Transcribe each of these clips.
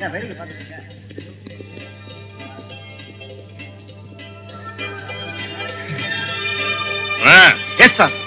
என்ன வேடிக்கை பார்த்துட்டு இருக்க? எஸ் சார்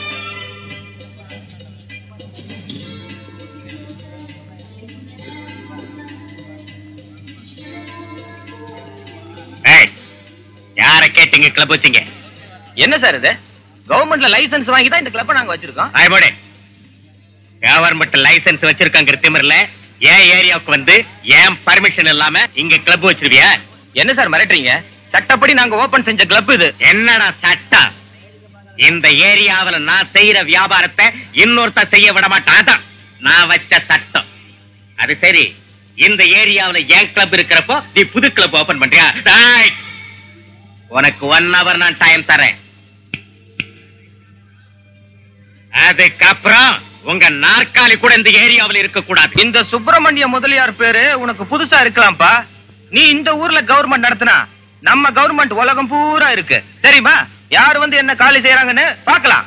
யார கேட்டீங்க கிளப் வச்சீங்க என்ன சார் இது கவர்மெண்ட்ல லைசென்ஸ் வாங்கி தான் இந்த கிளப்பை நாங்க வச்சிருக்கோம் ஆய்போடே கவர்மெண்ட் லைசென்ஸ் வச்சிருக்காங்க திமிர்ல ஏன் ஏரியாவுக்கு வந்து ஏன் பர்மிஷன் இல்லாம இங்க கிளப் வச்சிருவியா என்ன சார் மிரட்டுறீங்க சட்டப்படி நாங்க ஓபன் செஞ்ச கிளப் இது என்னடா சட்டம் இந்த ஏரியாவுல நான் செய்யற வியாபாரத்தை இன்னொருத்த செய்ய விட மாட்டான் அதான் நான் வச்ச சட்டம் அது சரி இந்த ஏரியாவுல ஏன் கிளப் இருக்கிறப்போ நீ புது கிளப் ஓபன் பண்றியா டேய், உனக்கு ஒன் ஹவர் நான் டைம் தரேன் அதுக்கப்புறம் உங்க நாற்காலி கூட இந்த ஏரியாவுல இருக்க கூடாது இந்த சுப்பிரமணிய முதலியார் பேரு உனக்கு புதுசா இருக்கலாம்ப்பா நீ இந்த ஊர்ல கவர்மெண்ட் நடத்தினா நம்ம கவர்மெண்ட் உலகம் பூரா இருக்கு தெரியுமா யார் வந்து என்ன காலி செய்யறாங்கன்னு பார்க்கலாம்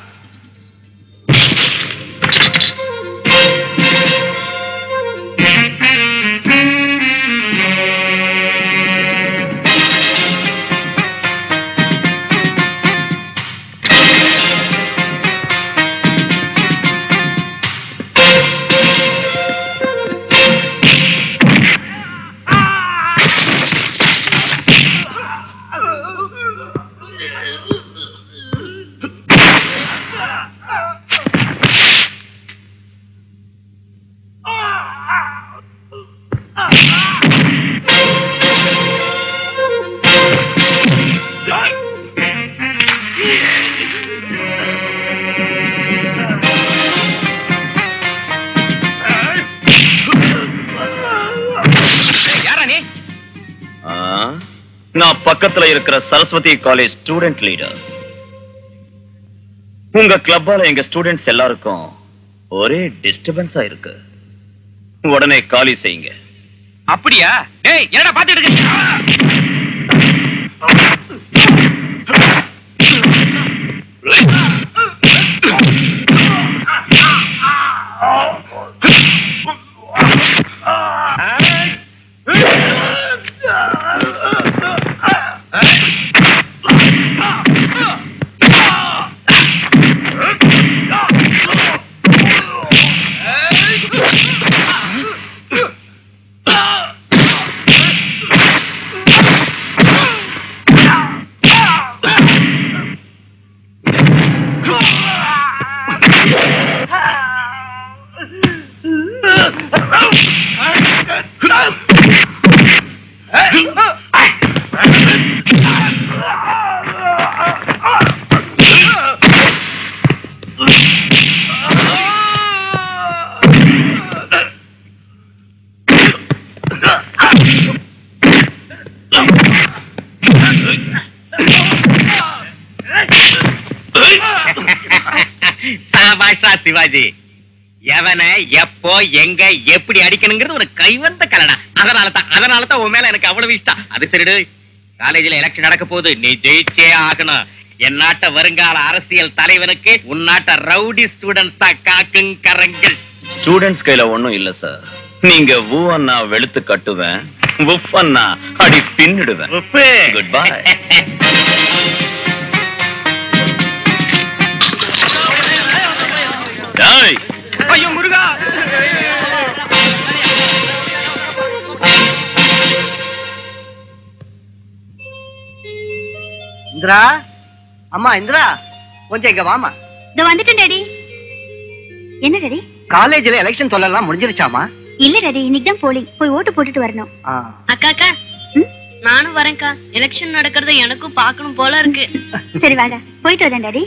யாரா நீ நான் பக்கத்துல இருக்கிற சரஸ்வதி காலேஜ் ஸ்டூடெண்ட் லீடர் உங்க கிளப்பால எங்க ஸ்டூடெண்ட்ஸ் எல்லாருக்கும் ஒரே டிஸ்டர்பன்ஸா இருக்கு உடனே காலி செய்யுங்க அப்படியா டேய் என்னடா பாத்துட்டு இருக்க சாபாஷா சிவாஜி எவனை எப்போ எங்க எப்படி அடிக்கணுங்கிறது ஒரு கைவந்த கலடா அதனால தான் அதனால தான் உன் மேல எனக்கு அவ்வளவு இஷ்டம் அது சரிடு காலேஜ்ல எலெக்ஷன் நடக்க போகுது நீ ஜெயிச்சே ஆகணும் என் நாட்ட வருங்கால அரசியல் தலைவனுக்கு உன் நாட்ட ரவுடி ஸ்டூடெண்ட்ஸ் தான் காக்குங் கரங்கள் ஸ்டூடெண்ட்ஸ் கையில ஒண்ணும் இல்ல சார் நீங்க ஊ அண்ணா வெளுத்து கட்டுவேன் உஃப் அண்ணா அடி பின்னிடுவேன் உப்பு. குட் பை டேய் ஐயோ முருகா இந்திரா அம்மா இந்திரா கொஞ்சம் இங்க வாமா இதோ வந்துட்டேன் டாடி என்ன டாடி காலேஜ்ல எலெக்ஷன் சொல்லலாம் முடிஞ்சிருச்சாமா இல்ல டாடி இன்னைக்கு தான் போலிங் போய் ஓட்டு போட்டுட்டு வரணும் ஆ. அக்கா அக்கா நானும் வரேன்க்கா எலெக்ஷன் நடக்கிறத எனக்கும் பார்க்கணும் போல இருக்கு சரி வாடா போயிட்டு வரேன் டாடி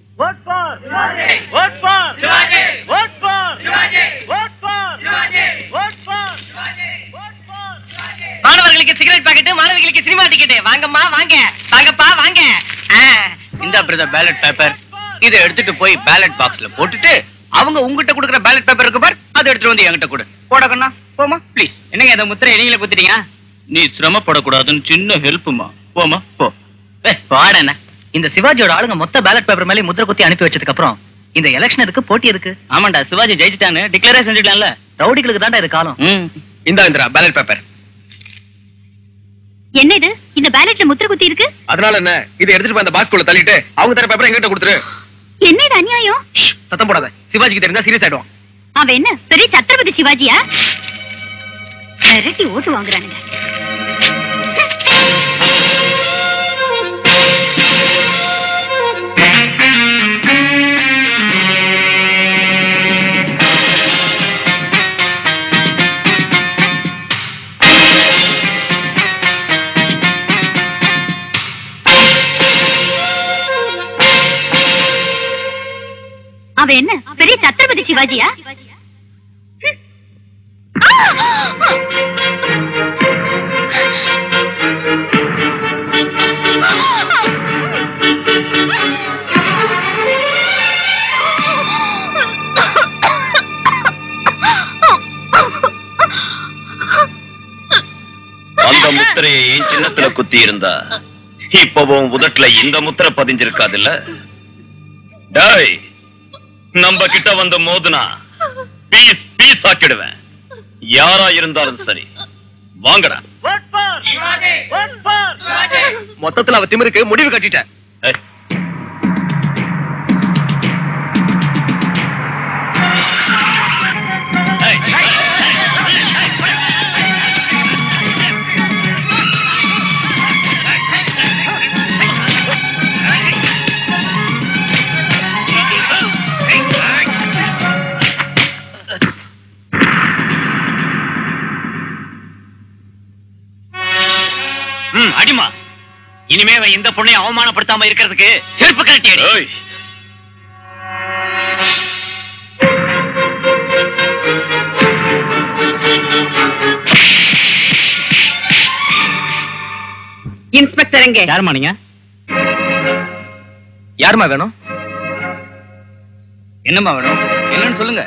மாணவர்களுக்கு சிகரெட் பாக்கெட் மாணவிகளுக்கு சினிமா டிக்கெட் வாங்கம்மா வாங்க வாங்கப்பா வாங்க ஆ, இந்த பிரதர் பேலட் பேப்பர் இதை எடுத்துட்டு போய் பேலட் பாக்ஸ்ல போட்டுட்டு அவங்க உங்ககிட்ட கொடுக்குற பேலட் பேப்பர் இருக்கு பார் அதை எடுத்துட்டு வந்து என்கிட்ட கொடு போடக்கண்ணா போமா ப்ளீஸ் என்னங்க அந்த முத்திரை நீங்களே குத்திட்டீங்க நீ சிரமப்படக்கூடாதுன்னு சின்ன ஹெல்ப்புமா போமா போ பாடண்ணா இந்த சிவாஜியோட ஆளுங்க மொத்த பேலட் பேப்பர் மேலே முத்திர குத்தி அனுப்பி வச்சதுக்கு அப்புறம் இந்த எலெக்ஷன் எதுக்கு போட்டி எதுக்கு ஆமாண்டா சிவாஜி ஜெயிச்சிட்டான்னு டிக்ளரே செஞ்சுட்டான்ல ரவுடிகளுக்கு தாண்டா இது காலம் ம் இந்த இந்திரா பேலட் பேப்பர் என்ன இது இந்த பேலட்ல முத்திர குத்தி இருக்கு அதனால என்ன இதை எடுத்துட்டு போய் அந்த பாக்ஸ்குள்ள தள்ளிட்டு அவங்க தர பேப்பர் எங்கிட்ட கொடுத்துரு என்ன இது அநியாயம் சத்தம் போடாத சிவாஜிக்கு தெரிஞ்சா சீரியஸ் ஆயிடுவான் அவன் என்ன பெரிய சத்திரபதி சிவாஜியா மிரட்டி ஓட்டு வாங்குறானுங்க அவன் என்ன பெரிய சத்திரபதி சிவாஜியா ஹம். ஆ! அந்த முத்திரையை என் சின்னத்துல குத்தி இருந்தா இப்பவும் உதட்டுல இந்த முத்திரை பதிஞ்சிருக்காதுல்ல டேய் நம்ம கிட்ட வந்து மோதுனா பீஸ் பீஸ் ஆக்கிடுவேன் யாரா இருந்தாலும் சரி வாங்கடா மொத்தத்துல அவ திமிருக்கு முடிவு கட்டிட்டேன் ஏய், ம் அடிமா இனிமே அவன் இந்த பொண்ணை அவமானப்படுத்தாம இருக்கிறதுக்கு செருப்பு கழட்டி அடி ஏய். இன்ஸ்பெக்டர் எங்க யாருமா நீங்க யாருமா வேணும் என்னம்மா வேணும் என்னன்னு சொல்லுங்க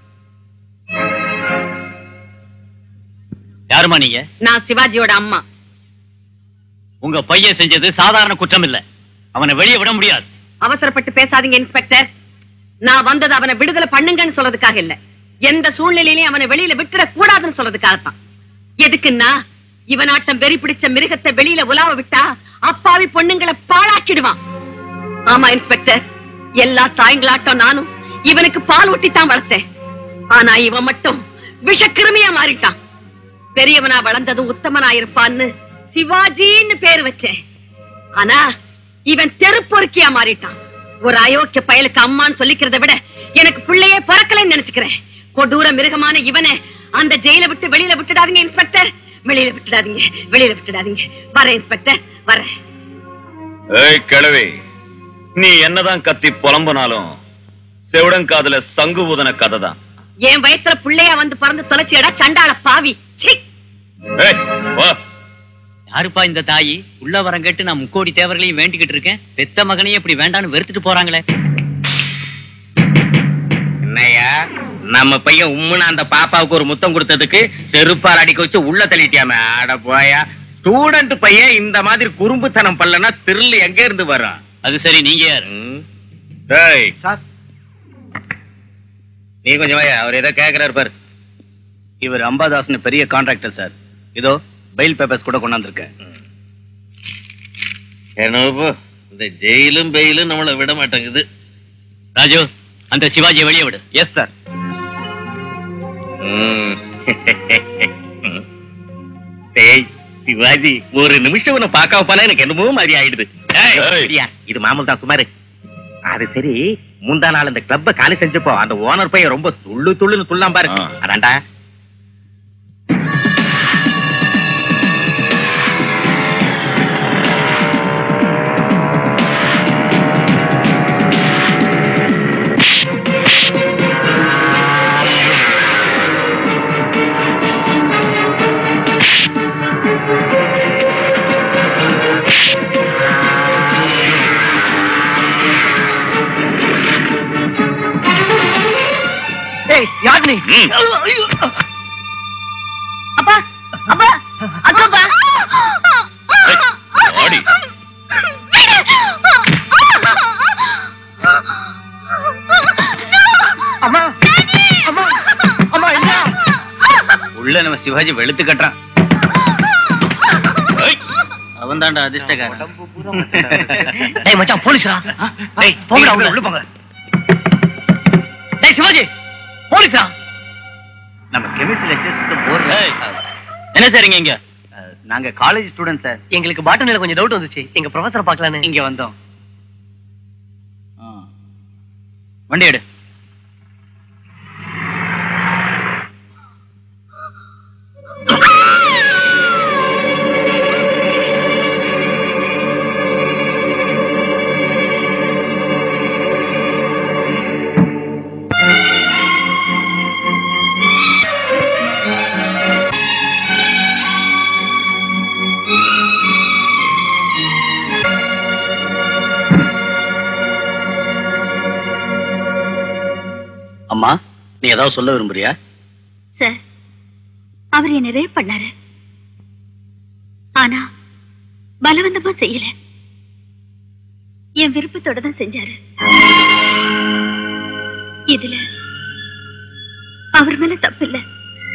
யாருமா நீங்க நான் சிவாஜியோட அம்மா உங்க பையன் செஞ்சது சாதாரண குற்றம் இல்ல அவனை வெளியே விட முடியாது அவசரப்பட்டு பேசாதீங்க இன்ஸ்பெக்டர் நான் வந்தது அவனை விடுதலை பண்ணுங்கன்னு சொல்றதுக்காக இல்ல எந்த சூழ்நிலையிலையும் அவனை வெளியில விட்டுற கூடாதுன்னு சொல்றதுக்காகத்தான் எதுக்குன்னா இவனாட்டம் வெறி பிடிச்ச மிருகத்தை வெளியில உலாவ விட்டா அப்பாவி பொண்ணுங்களை பாழாக்கிடுவான் ஆமா இன்ஸ்பெக்டர் எல்லா தாய்ங்களாட்டம் நானும் இவனுக்கு பால் ஊட்டித்தான் வளர்த்தேன் ஆனா இவன் மட்டும் விஷக்கிருமியா மாறிட்டான் பெரியவனா வளர்ந்ததும் உத்தமனா இருப்பான்னு சிவாஜின்னு பேர் வச்சேன் ஆனா இவன் தெருப்பொறுக்கியா மாறிட்டான் ஒரு அயோக்கிய பயலுக்கு அம்மான்னு சொல்லிக்கிறதை விட எனக்கு பிள்ளையே பிறக்கலைன்னு நினைச்சுக்கிறேன் கொடூர மிருகமான இவனை அந்த ஜெயில விட்டு வெளியில விட்டுடாதீங்க இன்ஸ்பெக்டர் வெளியில விட்டுடாதீங்க வெளியில விட்டுடாதீங்க வரேன் இன்ஸ்பெக்டர் வரேன் ஏய் கிழவி நீ என்னதான் கத்தி புலம்புனாலும் செவிடங்காதுல சங்கு ஊதன கதை தான் என் வயசுல பிள்ளையா வந்து பிறந்து தொலைச்சியடா சண்டாள பாவி சீ ஏய், வா யாருப்பா இந்த தாயி உள்ள வரம் கேட்டு நான் முக்கோடி தேவர்களையும் வேண்டிக்கிட்டு இருக்கேன் பெத்த மகனையும் இப்படி வேண்டான்னு வெறுத்துட்டு போறாங்களே என்னையா நம்ம பையன் உம்முன்னு அந்த பாப்பாவுக்கு ஒரு முத்தம் கொடுத்ததுக்கு செருப்பால் அடிக்க வச்சு உள்ள தள்ளிட்டியாமே ஆட போயா ஸ்டூடெண்ட் பையன் இந்த மாதிரி குறும்புத்தனம் பண்ணலன்னா திருள் எங்க இருந்து வரும் அது சரி நீங்க யாரு ம். டேய் சார் நீ கொஞ்சம் வாயா அவர் ஏதோ கேக்குறாரு பாரு இவர் அம்பாதாஸ்னு பெரிய கான்ட்ராக்டர் சார் இதோ பைல் பேப்பர்ஸ் கூட கொண்டாந்துருக்கேன் என்னப்போ இந்த ஜெயிலும் பெயிலும் நம்மளை விட மாட்டேங்குது ராஜு அந்த சிவாஜியை வெளியே விடு எஸ் சார் ம். டேய் சிவாஜி ஒரு நிமிஷம் உன்னை பார்க்காம போனா எனக்கு என்னமோ மாதிரி ஆயிடுது ஏய், ஏய். சரியா, இது மாமூல் தான் சுமாரு அது சரி முந்தா நாள் இந்த கிளப்ப காலி செஞ்சப்போ அந்த ஓனர் பையன் ரொம்ப துள்ளு துள்ளுன்னு துள்ளாம் பாரு ஆ. அதான்டா ஏய் யார் நீ ம். அப்பா அப்பா அக்காப்பா ஏய், ஆடி. அம்மா அம்மா அம்மா என்ன உள்ள நம்ம சிவாஜி வெளுத்து கட்டுறான் ஏய், அவன் தான்டா அதிர்ஷ்டக்காரன் டேய் மச்சான் போலீஸ்ரா டேய் போங்கடா உள்ள உள்ள போங்க டேய் சிவாஜி போலீஸ்ரா நம்ம கெமிஸ்ட்ரி லெக்சர்ஸ்க்கு போர் என்ன சார் இங்க நாங்க காலேஜ் ஸ்டூடெண்ட் சார் எங்களுக்கு பாட்டனில கொஞ்சம் டவுட் வந்துச்சு எங்க ப்ரொஃபசர் பார்க்கலான்னு இங்க வந்தோம் ஆ. வண்டி எடு அம்மா நீ ஏதாவது சொல்ல விரும்புறியா சார் அவர் என்ன ரேப் பண்ணாரு ஆனா பலவந்தமா செய்யல என் விருப்பத்தோட தான் செஞ்சாரு இதுல அவர் மேல தப்பு இல்ல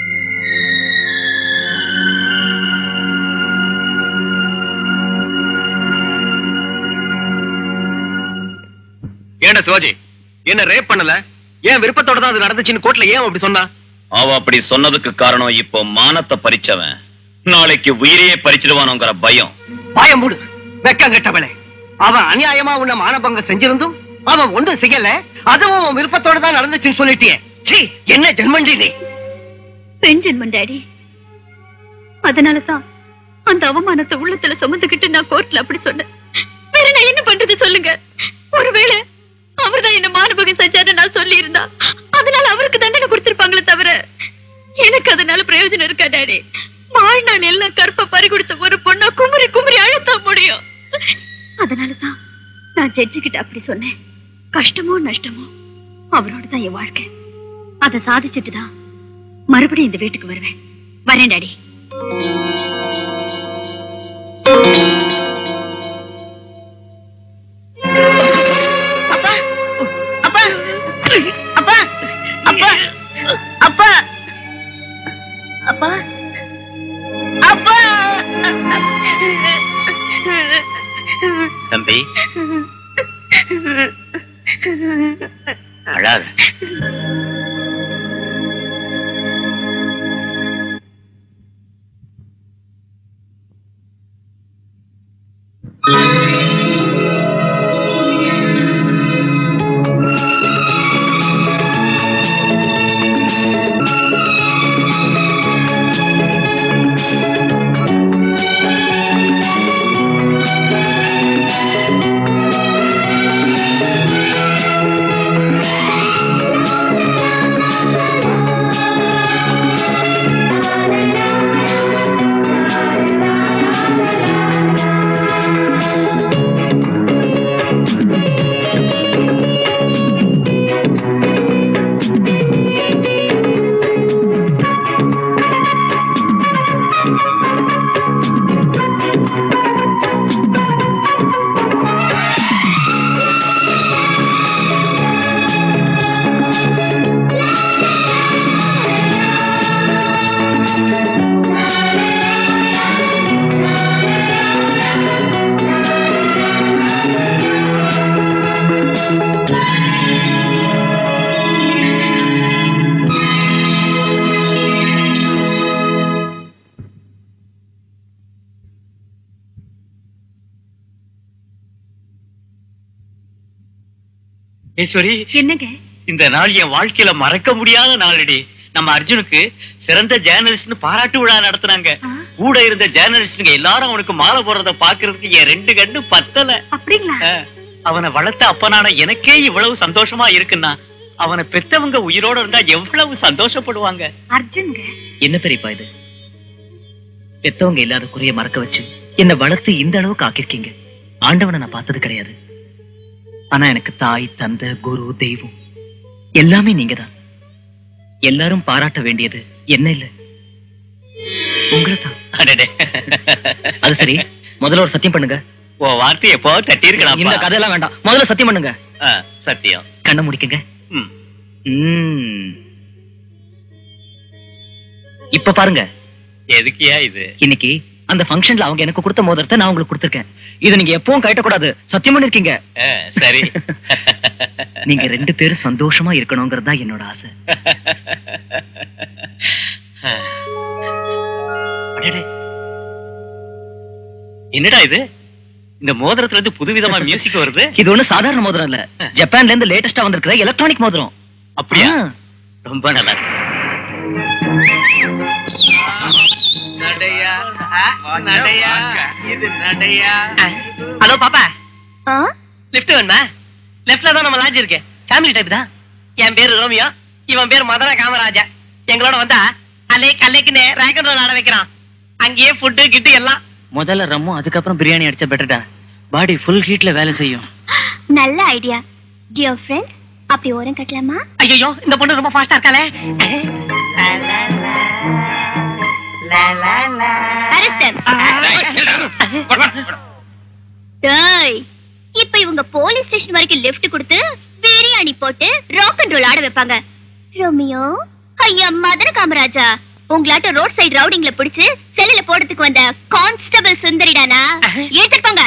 ஏன்டா சிவாஜி என்ன ரேப் பண்ணல ஏன் விருப்பத்தோட தான் அது நடந்துச்சுன்னு கோர்ட்ல ஏன் அப்படி சொன்னா அவ அப்படி சொன்னதுக்கு காரணம் இப்போ மானத்தை பறிச்சவன் நாளைக்கு உயிரையே பறிச்சிடுவானோங்கிற பயம் பாயம் மூடு வெக்கம் கெட்டவளே அவன் அநியாயமா உன்ன மானபங்கம் செஞ்சிருந்தும் அவன் ஒன்றும் செய்யல அதுவும் உன் விருப்பத்தோட தான் நடந்துச்சுன்னு சொல்லிட்டியே சீ என்ன ஜென்மண்டி நீ பெண் ஜென்மன் டாடி அதனாலதான் அந்த அவமானத்தை உள்ளத்துல சுமந்துக்கிட்டு நான் கோர்ட்ல அப்படி சொன்னேன் வேற நான் என்ன பண்றது சொல்லுங்க ஒருவேளை அவர்தான் என்ன மானபகம் செஞ்சாரு நான் சொல்லி இருந்தா அதனால அவருக்கு தண்டனை கொடுத்திருப்பாங்களே தவிர எனக்கு அதனால பிரயோஜனம் இருக்கா டாடி வாழ்நாள் எல்லாம் கற்ப பறி கொடுத்த ஒரு பொண்ணா குமரி குமரி அழத்தான் முடியும் அதனாலதான் நான் ஜட்ஜி கிட்ட அப்படி சொன்னேன் கஷ்டமோ நஷ்டமோ அவரோட தான் என் வாழ்க்கை அதை சாதிச்சுட்டு தான் மறுபடியும் இந்த வீட்டுக்கு வருவேன் வரேன் டாடி அப்பா அப்பா அப்பா அப்பா அப்பா அப்பா அப்பா தம்பி அழாத ஈஸ்வரி என்னங்க இந்த நாள் என் வாழ்க்கையில மறக்க முடியாத நாளடி நம்ம அர்ஜுனுக்கு சிறந்த ஜேர்னலிஸ்ட்னு பாராட்டு விழா நடத்துனாங்க ஆ, கூட இருந்த ஜேர்னலிஸ்டுங்க எல்லாரும் அவனுக்கு மாலை போடுறத பாக்குறதுக்கு என் ரெண்டு கண்ணு பத்தல அப்படிங்களா ஆ, அவனை வளர்த்த அப்பனான எனக்கே இவ்வளவு சந்தோஷமா இருக்குன்னா அவனை பெத்தவங்க உயிரோட இருந்தா எவ்வளவு சந்தோஷப்படுவாங்க அர்ஜுன்ங்க என்ன பெரியப்பா இது பெத்தவங்க இல்லாத குறைய மறக்க வச்சு என்ன வளர்த்து இந்த அளவுக்கு ஆக்கிருக்கீங்க ஆண்டவனை நான் பார்த்தது கிடையாது ஆனா எனக்கு தாய் தந்தை குரு தெய்வம் எல்லாமே நீங்க தான் எல்லாரும் பாராட்ட வேண்டியது என்ன இல்ல உங்களை தான் அடடே. அது சரி முதல்ல ஒரு சத்தியம் பண்ணுங்க உன் வார்த்தை எப்போ தட்டி இருக்கலாம் இந்த கதையெல்லாம் வேண்டாம் முதல்ல சத்தியம் பண்ணுங்க சத்தியம் கண்ணை முடிக்குங்க ம். ம். இப்ப பாருங்க எதுக்கியா இது இன்னைக்கு அந்த ஃபங்க்ஷன்ல அவங்க எனக்கு கொடுத்த மோதிரத்தை நான் உங்களுக்கு கொடுத்துருக்கேன் இதை நீங்க எப்பவும் கட்டக்கூடாது சத்தியம் பண்ணிருக்கீங்க ஆ, சரி நீங்க ரெண்டு பேரும் சந்தோஷமா இருக்கணுங்கிறது தான் என்னோட ஆசை அடடே. என்னடா இது இந்த மோதிரத்துல இருந்து புதுவிதமா மியூசிக் வருது இது ஒண்ணு சாதாரண மோதிரம் இல்ல ஜப்பான்ல இருந்து லேட்டஸ்டா வந்திருக்கிற எலக்ட்ரானிக் மோதிரம் அப்படியா ஆ. ரொம்ப நல்லா இருக்கு. நடையா நடையா இது நடையா ஹலோ பாப்பா ஆ? லிஃப்ட் வேணுமா லெஃப்ட்ல தான் நம்ம லாட்ஜ் இருக்கு ஃபேமிலி டைப் தான் என் பேரு ரோமியோ இவன் பேரு மதன காமராஜா எங்களோட வந்தா அலை கல்லைக்குன்னு ரேக்கன் ரோல் ஆட வைக்கிறான் அங்கேயே ஃபுட்டு கிட்டு எல்லாம் முதல்ல ரம்மும் அதுக்கப்புறம் பிரியாணி அடிச்சா பெட்டர்டா பாடி ஃபுல் ஹீட்ல வேலை செய்யும் நல்ல ஐடியா டியர் ஃப்ரெண்ட் அப்படி ஓரம் கட்டலாமா ஐயோ இந்த பொண்ணு ரொம்ப ஃபாஸ்டா இருக்காளே Arrest them. டேய் இப்ப இவங்க போலீஸ் ஸ்டேஷன் வரைக்கும் லிஃப்ட் கொடுத்து பிரியாணி போட்டு ராக் அண்ட் ரோல் ஆட வைப்பாங்க ரோமியோ ஐயா மதன காமராஜா உங்களாட்ட ரோட் சைடு ரவுடிங்ல பிடிச்சு செல்லுல போடுறதுக்கு வந்த கான்ஸ்டபிள் சுந்தரிடானா ஏத்துப்பாங்க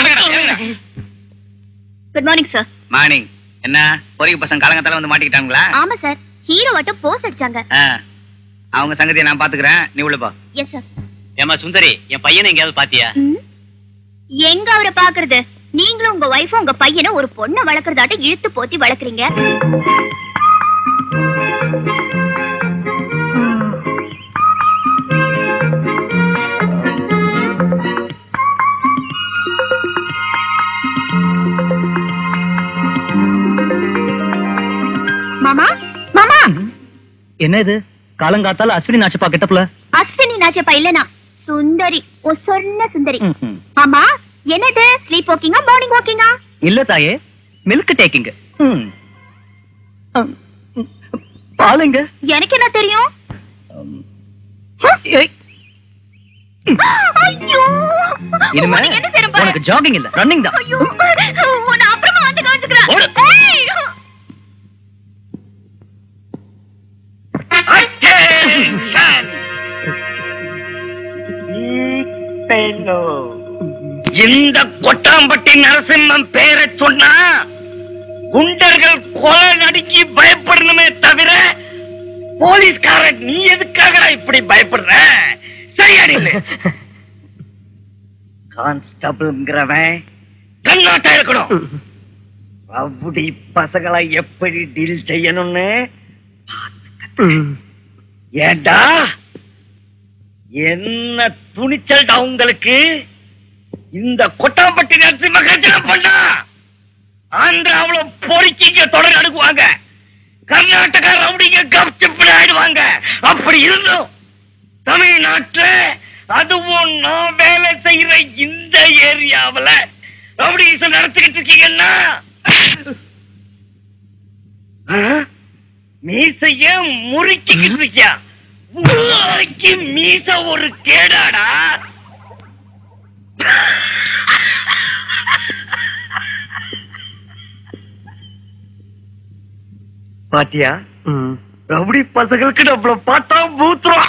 குட் மார்னிங் சார் மார்னிங் என்ன பொறிக்கு பசங்க காலங்கத்தால வந்து மாட்டிக்கிட்டாங்களா ஆமா சார் ஹீரோ ஆட்டம் போஸ் அடிச்சாங்க ஆ. அவங்க சங்கதியை நான் பாத்துக்கிறேன் நீ உள்ள போ எஸ் சார் ஏமா சுந்தரி என் பையனை எங்கேயாவது பாத்தியா எங்க அவரை பாக்குறது நீங்களும் உங்க ஒய்ஃபும் உங்க பையனை ஒரு பொண்ணை வளர்க்கறதாட்ட இழுத்து போத்தி வளர்க்குறீங்க மாமா மாமா என்ன இது காலங்காத்தால அஸ்வினி நாச்சப்பா கெட்டப்ல அஸ்வினி நாச்சப்பா இல்லனா சுந்தரி ஓ சொன்ன சுந்தரி ஆமா என்னது ஸ்லீப் வாக்கிங்கா மார்னிங் வாக்கிங்கா இல்ல தாயே மில்க் டேக்கிங் பாலுங்க எனக்கு என்ன தெரியும் ஏய், ஐயோ இனிமே உனக்கு என்ன செய்றேன் பாரு. உனக்கு ஜாகிங் இல்ல ரன்னிங் தான் ஐயோ உன்னை அப்புறமா வந்து கவனிச்சுக்கிறேன் ஓடு. ஏய். இந்த கொட்டாம்பட்டி நரசிம்மம் பேரை சொன்னா குண்டர்கள் கொலை நடுக்கி பயப்படணுமே தவிர போலீஸ்காரன் நீ எதுக்காகடா இப்படி பயப்படுற சரியாடி கான்ஸ்டபிள்ங்கிறவன் கண்ணாட்டா இருக்கணும் ரவுடி பசங்களை எப்படி டீல் செய்யணும்னு ஏண்டா என்ன துணிச்சல்டா உங்களுக்கு இந்த கொட்டாம்பட்டி நரசிம்ம கட்சியில பண்ணா ஆந்திராவுல பொறுக்கிங்க தொடர் அடுக்குவாங்க கர்நாடகா ரவுடிங்க கப்சிப்பிட ஆயிடுவாங்க அப்படி இருந்தும் தமிழ்நாட்டுல அதுவும் நான் வேலை செய்யற இந்த ஏரியாவுல ரவுடிசம் நடத்திக்கிட்டு இருக்கீங்கன்னா ஆ? மீசைய முறுக்கிக்கிட்டு இருக்கியா உருவாக்கி மீச ஒரு கேடாடா பாத்தியா ரவுடி பசங்களுக்கு நம்மள பார்த்தா மூத்துறோம்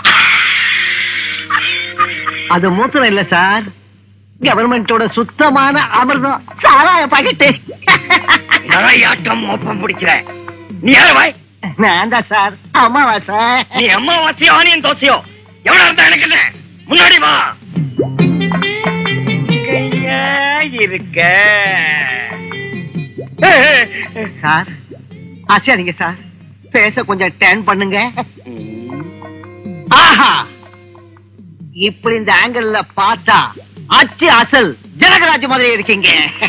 அது மூத்திரம் இல்ல சார் கவர்மெண்டோட சுத்தமான அமிர்தம் சாராய பாக்கெட்டு நிறையாட்டம் மோப்பம் பிடிக்கிற நீ யாரு வாய் நான் தான் சார் அமாவாசை நீ அம்மாவாசையோ ஆனியன் தோசையோ எவ்வளவு இருந்தா எனக்கு என்ன முன்னாடி வா கையா இருக்க சார் ஆச்சாரிங்க சார் பேச கொஞ்சம் டேர்ன் பண்ணுங்க ஆஹா இப்படி இந்த ஆங்கிள் பார்த்தா அச்சு அசல் ஜனகராஜ் மாதிரி இருக்கீங்க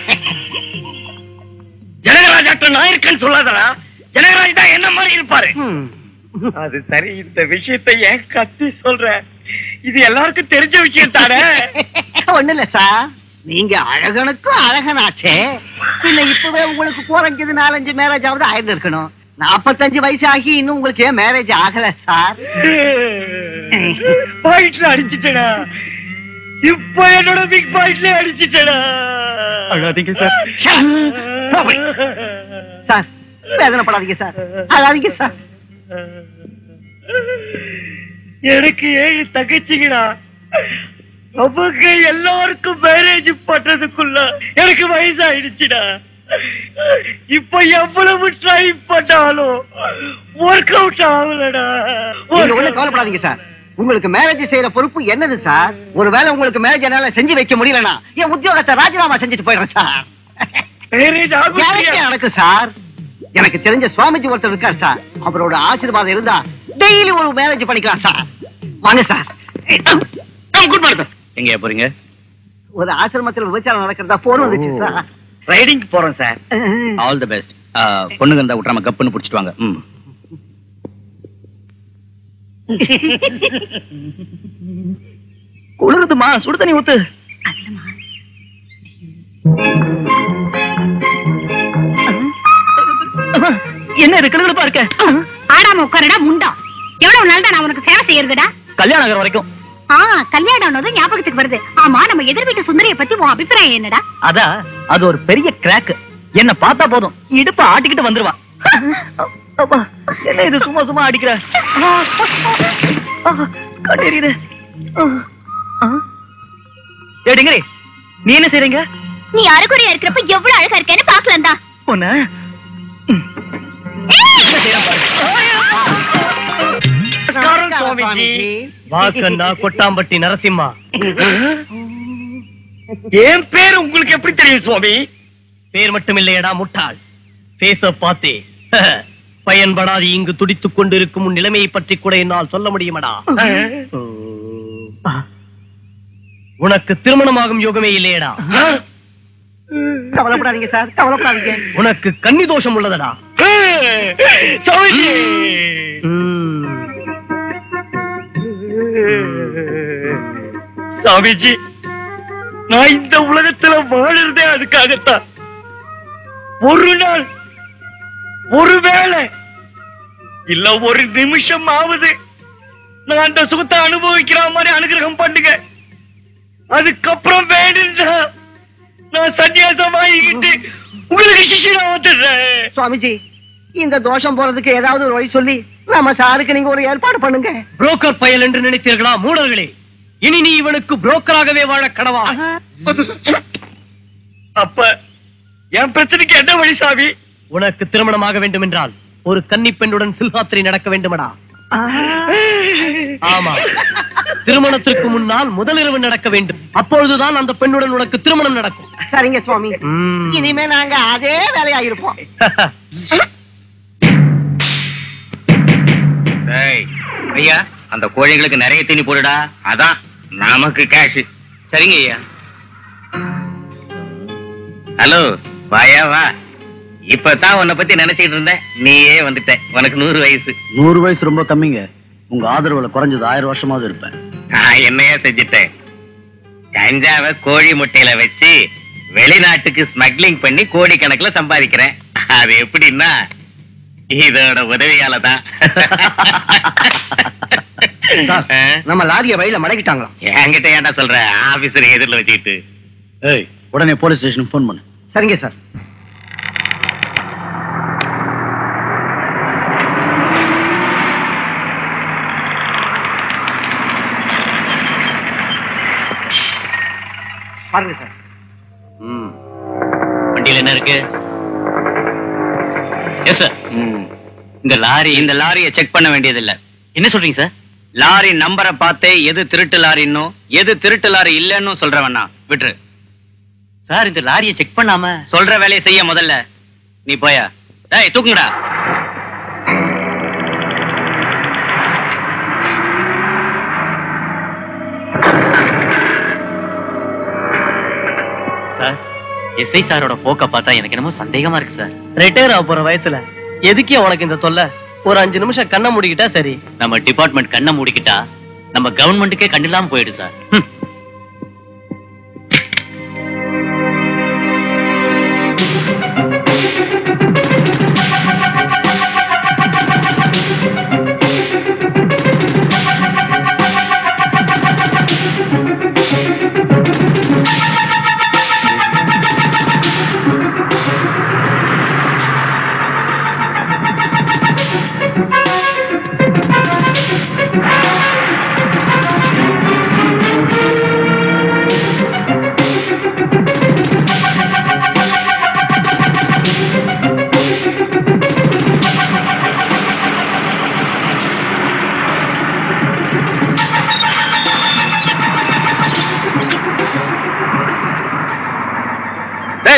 ஜனகராஜாட்ட நான் இருக்கேன்னு சொல்லாதடா ஜனகராஜ் தான் என்ன மாதிரி இருப்பாரு ம். அது சரி இந்த விஷயத்தை ஏன் கத்தி சொல்ற இது எல்லாருக்கும் தெரிஞ்ச விஷயம் தானே ஒண்ணு இல்ல சார் நீங்க அழகனுக்கும் அழகனாச்சே பின்ன இப்பவே உங்களுக்கு குறைஞ்சது நாலஞ்சு மேரேஜ் ஆகுது ஆயிரம் இருக்கணும் நாற்பத்தஞ்சு வயசு ஆகி இன்னும் உங்களுக்கு ஏன் மேரேஜ் ஆகல சார் பாயிண்ட்ல அடிச்சிட்டடா இப்ப என்னோட பிக் பாயிண்ட்ல அடிச்சிட்டடா அழாதீங்க சார். சார் வேதனைப்படாதீங்க சார் அழாதீங்க சார் எனக்கு ஏழு தகச்சிங்கடா அவங்க எல்லாருக்கும் மேரேஜ் பண்றதுக்குள்ள எனக்கு வயசாயிடுச்சுடா இப்ப எவ்வளவு ட்ரை பண்ணாலும் ஒர்க் அவுட் ஆகலடா நீங்க ஒண்ணும் கவலைப்படாதீங்க சார் உங்களுக்கு மேரேஜ் செய்யற பொறுப்பு என்னது சார் ஒருவேளை உங்களுக்கு மேரேஜ் என்னால செஞ்சு வைக்க முடியலனா என் உத்தியோகத்தை ராஜினாமா செஞ்சுட்டு போயிடுறேன் சார் மேரேஜ் Guarantee நடக்கு சார் எனக்கு தெரிஞ்ச சுவாமிஜி ஒருத்தர் இருக்கார் சார் அவரோட ஆசீர்வாதம் இருந்தா டெய்லி ஒரு மேரேஜ் பண்ணிக்கலாம் சார் வாங்க சார் குட் மார்னிங் எங்க போறீங்க ஒரு ஆசிரமத்தில் விபச்சாரம் நடக்கிறதா போன் வந்துச்சு சார் ரைடிங் போறோம் சார் ஆல் தி பெஸ்ட் பொண்ணுங்க இருந்தா விட்டுறாம கப்புன்னு புடிச்சிட்டு வாங்க ம் குளிருதுமா சுடு தண்ணி ஊத்து என்ன இருக்கிறது பாருக்க ஆடாம உட்காரடா முண்டா எவ்வளவு நாள் தான் நான் உனக்கு சேவை செய்யறதுடா கல்யாணம் ஆகிற வரைக்கும் ஆ கல்யாணம் ஆனதும் ஞாபகத்துக்கு வருது ஆமா நம்ம எதிர் வீட்டு சுந்தரிய பத்தி உன் அபிப்பிராயம் என்னடா அதா அது ஒரு பெரிய கிராக் என்ன பார்த்தா போதும் இடுப்ப ஆட்டிக்கிட்டு வந்துருவா அப்பா, என்ன இது சும்மா சும்மா அடிக்கிற கண்ணெறியுது ஏடிங்கரி நீ என்ன செய்றீங்க நீ அரைக்குறையா இருக்கிறப்ப எவ்வளவு அழகா இருக்கேன்னு பாக்கலாம் தான் பொண்ணு சுவாமிஜி வாக்கண்ணா கொட்டாம்பட்டி நரசிம்மா என் பேர் உங்களுக்கு எப்படி தெரியும் சுவாமி பேர் மட்டும் இல்லையடா முட்டாள் பேச பார்த்தே பயன்படாது இங்கு துடித்துக் கொண்டிருக்கும் உன் நிலைமையை பற்றி கூட என்னால் சொல்ல முடியுமடா உனக்கு திருமணமாகும் யோகமே இல்லையடா கவலைப்படாதீங்க சார் கவலைப்படாதீங்க உனக்கு கன்னி தோஷம் உள்ளதடா சுவாமிஜி சாமிஜி நான் இந்த உலகத்துல வாழறதே அதுக்காகத்தான் ஒரு நாள் ஒருவேளை இல்ல ஒரு நிமிஷம் ஆகுது நான் அந்த சுகத்தை அனுபவிக்கிற மாதிரி அனுகிரகம் பண்ணுங்க அதுக்கப்புறம் வேணும்னா நான் சன்னியாசம் வாங்கிக்கிட்டு உங்களுக்கு சிஷியா வந்துடுறேன் சுவாமிஜி இந்த தோஷம் போறதுக்கு ஏதாவது ஒரு வழி சொல்லி நம்ம சாருக்கு நீங்க ஒரு ஏற்பாடு பண்ணுங்க புரோக்கர் பயல் என்று நினைத்தீர்களா மூடர்களே இனி நீ இவனுக்கு புரோக்கராகவே வாழ கனவா அப்ப என் பிரச்சனைக்கு என்ன வழி சாமி உனக்கு திருமணமாக வேண்டும் என்றால் ஒரு கன்னி பெண்ணுடன் சில்ஹாத்திரை நடக்க வேண்டுமடா ஆமா திருமணத்திற்கு முன்னால் முதலிரவு நடக்க வேண்டும் அப்பொழுதுதான் அந்த பெண்ணுடன் உனக்கு திருமணம் நடக்கும் சரிங்க சுவாமி ம். இனிமே நாங்க அதே வேலையா இருப்போம் டேய், ஐயா அந்த கோழிங்களுக்கு நிறைய தீனி போடுடா அதான் நமக்கு கேஷ் சரிங்க ஐயா ஹலோ வாயா வா இப்பதான் உன்னை பத்தி நினைச்சிட்டு இருந்தேன் நீயே வந்துட்ட உனக்கு நூறு வயசு நூறு வயசு ரொம்ப கம்மிங்க உங்க ஆதரவுல குறைஞ்சது ஆயிரம் வருஷமாவது இருப்பேன் நான் என்னையா செஞ்சுட்டேன் கஞ்சாவை கோழி முட்டையில வச்சு வெளிநாட்டுக்கு ஸ்மக்லிங் பண்ணி கோடிக்கணக்குல சம்பாதிக்கிறேன் அது எப்படின்னா இதோட உதவியால தான் சார், நம்ம லாரிய வழியில மடக்கிட்டாங்களாம் என்கிட்ட ஏன்டா சொல்ற ஆபீசர் எதிரில் வச்சுக்கிட்டு ஏய் உடனே போலீஸ் ஸ்டேஷனுக்கு ஃபோன் பண்ணு சரிங்க சார் பாருங்க சார் ம் வண்டியில என்ன இருக்கு எஸ் சார் இந்த லாரி இந்த லாரியை செக் பண்ண வேண்டியதில்ல என்ன சொல்றீங்க சார் லாரி நம்பரை பார்த்தே எது திருட்டு லாரின்னு எது திருட்டு லாரி இல்லைன்னு சொல்றவனா விட்டுரு சார் இந்த லாரியை செக் பண்ணாம சொல்ற வேலையை செய்ய முதல்ல நீ போயா டேய் தூக்குங்கடா சார் எஸ்ஐ சாரோட போக்க பார்த்தா எனக்கு என்னமோ சந்தேகமா இருக்கு சார் ரிட்டையர் ஆக போற வயசுல எதுக்கே உனக்கு இந்த தொல்லை ஒரு அஞ்சு நிமிஷம் கண்ணை மூடிக்கிட்டா சரி நம்ம டிபார்ட்மெண்ட் கண்ணை மூடிக்கிட்டா நம்ம கவர்மெண்ட்டுக்கே கண்டில்லாம போயிடு சார் ஹம். ஆ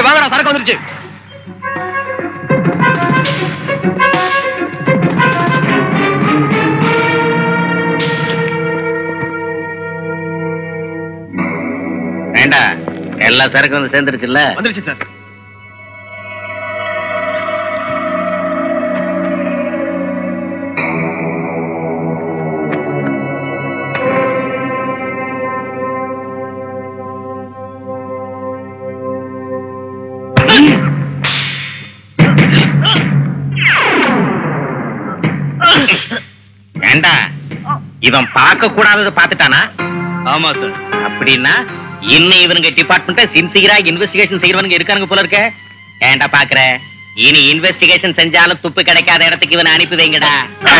வாங்கடா சரக்கு வந்துருச்சு வேண்டா எல்லா சரக்கும் வந்து சேர்ந்துருச்சுல்ல வந்துருச்சு சார் வேண்டா இவன் பார்க்க கூடாதது பார்த்துட்டானா ஆமா சார் அப்படின்னா இன்னும் இவனுங்க டிபார்ட்மெண்ட்ட சின்சியரா இன்வெஸ்டிகேஷன் செய்யறவனுங்க இருக்கானுங்க போல இருக்க ஏன்டா பாக்குற இனி இன்வெஸ்டிகேஷன் செஞ்சாலும் துப்பு கிடைக்காத இடத்துக்கு இவனை அனுப்பி வைங்கடா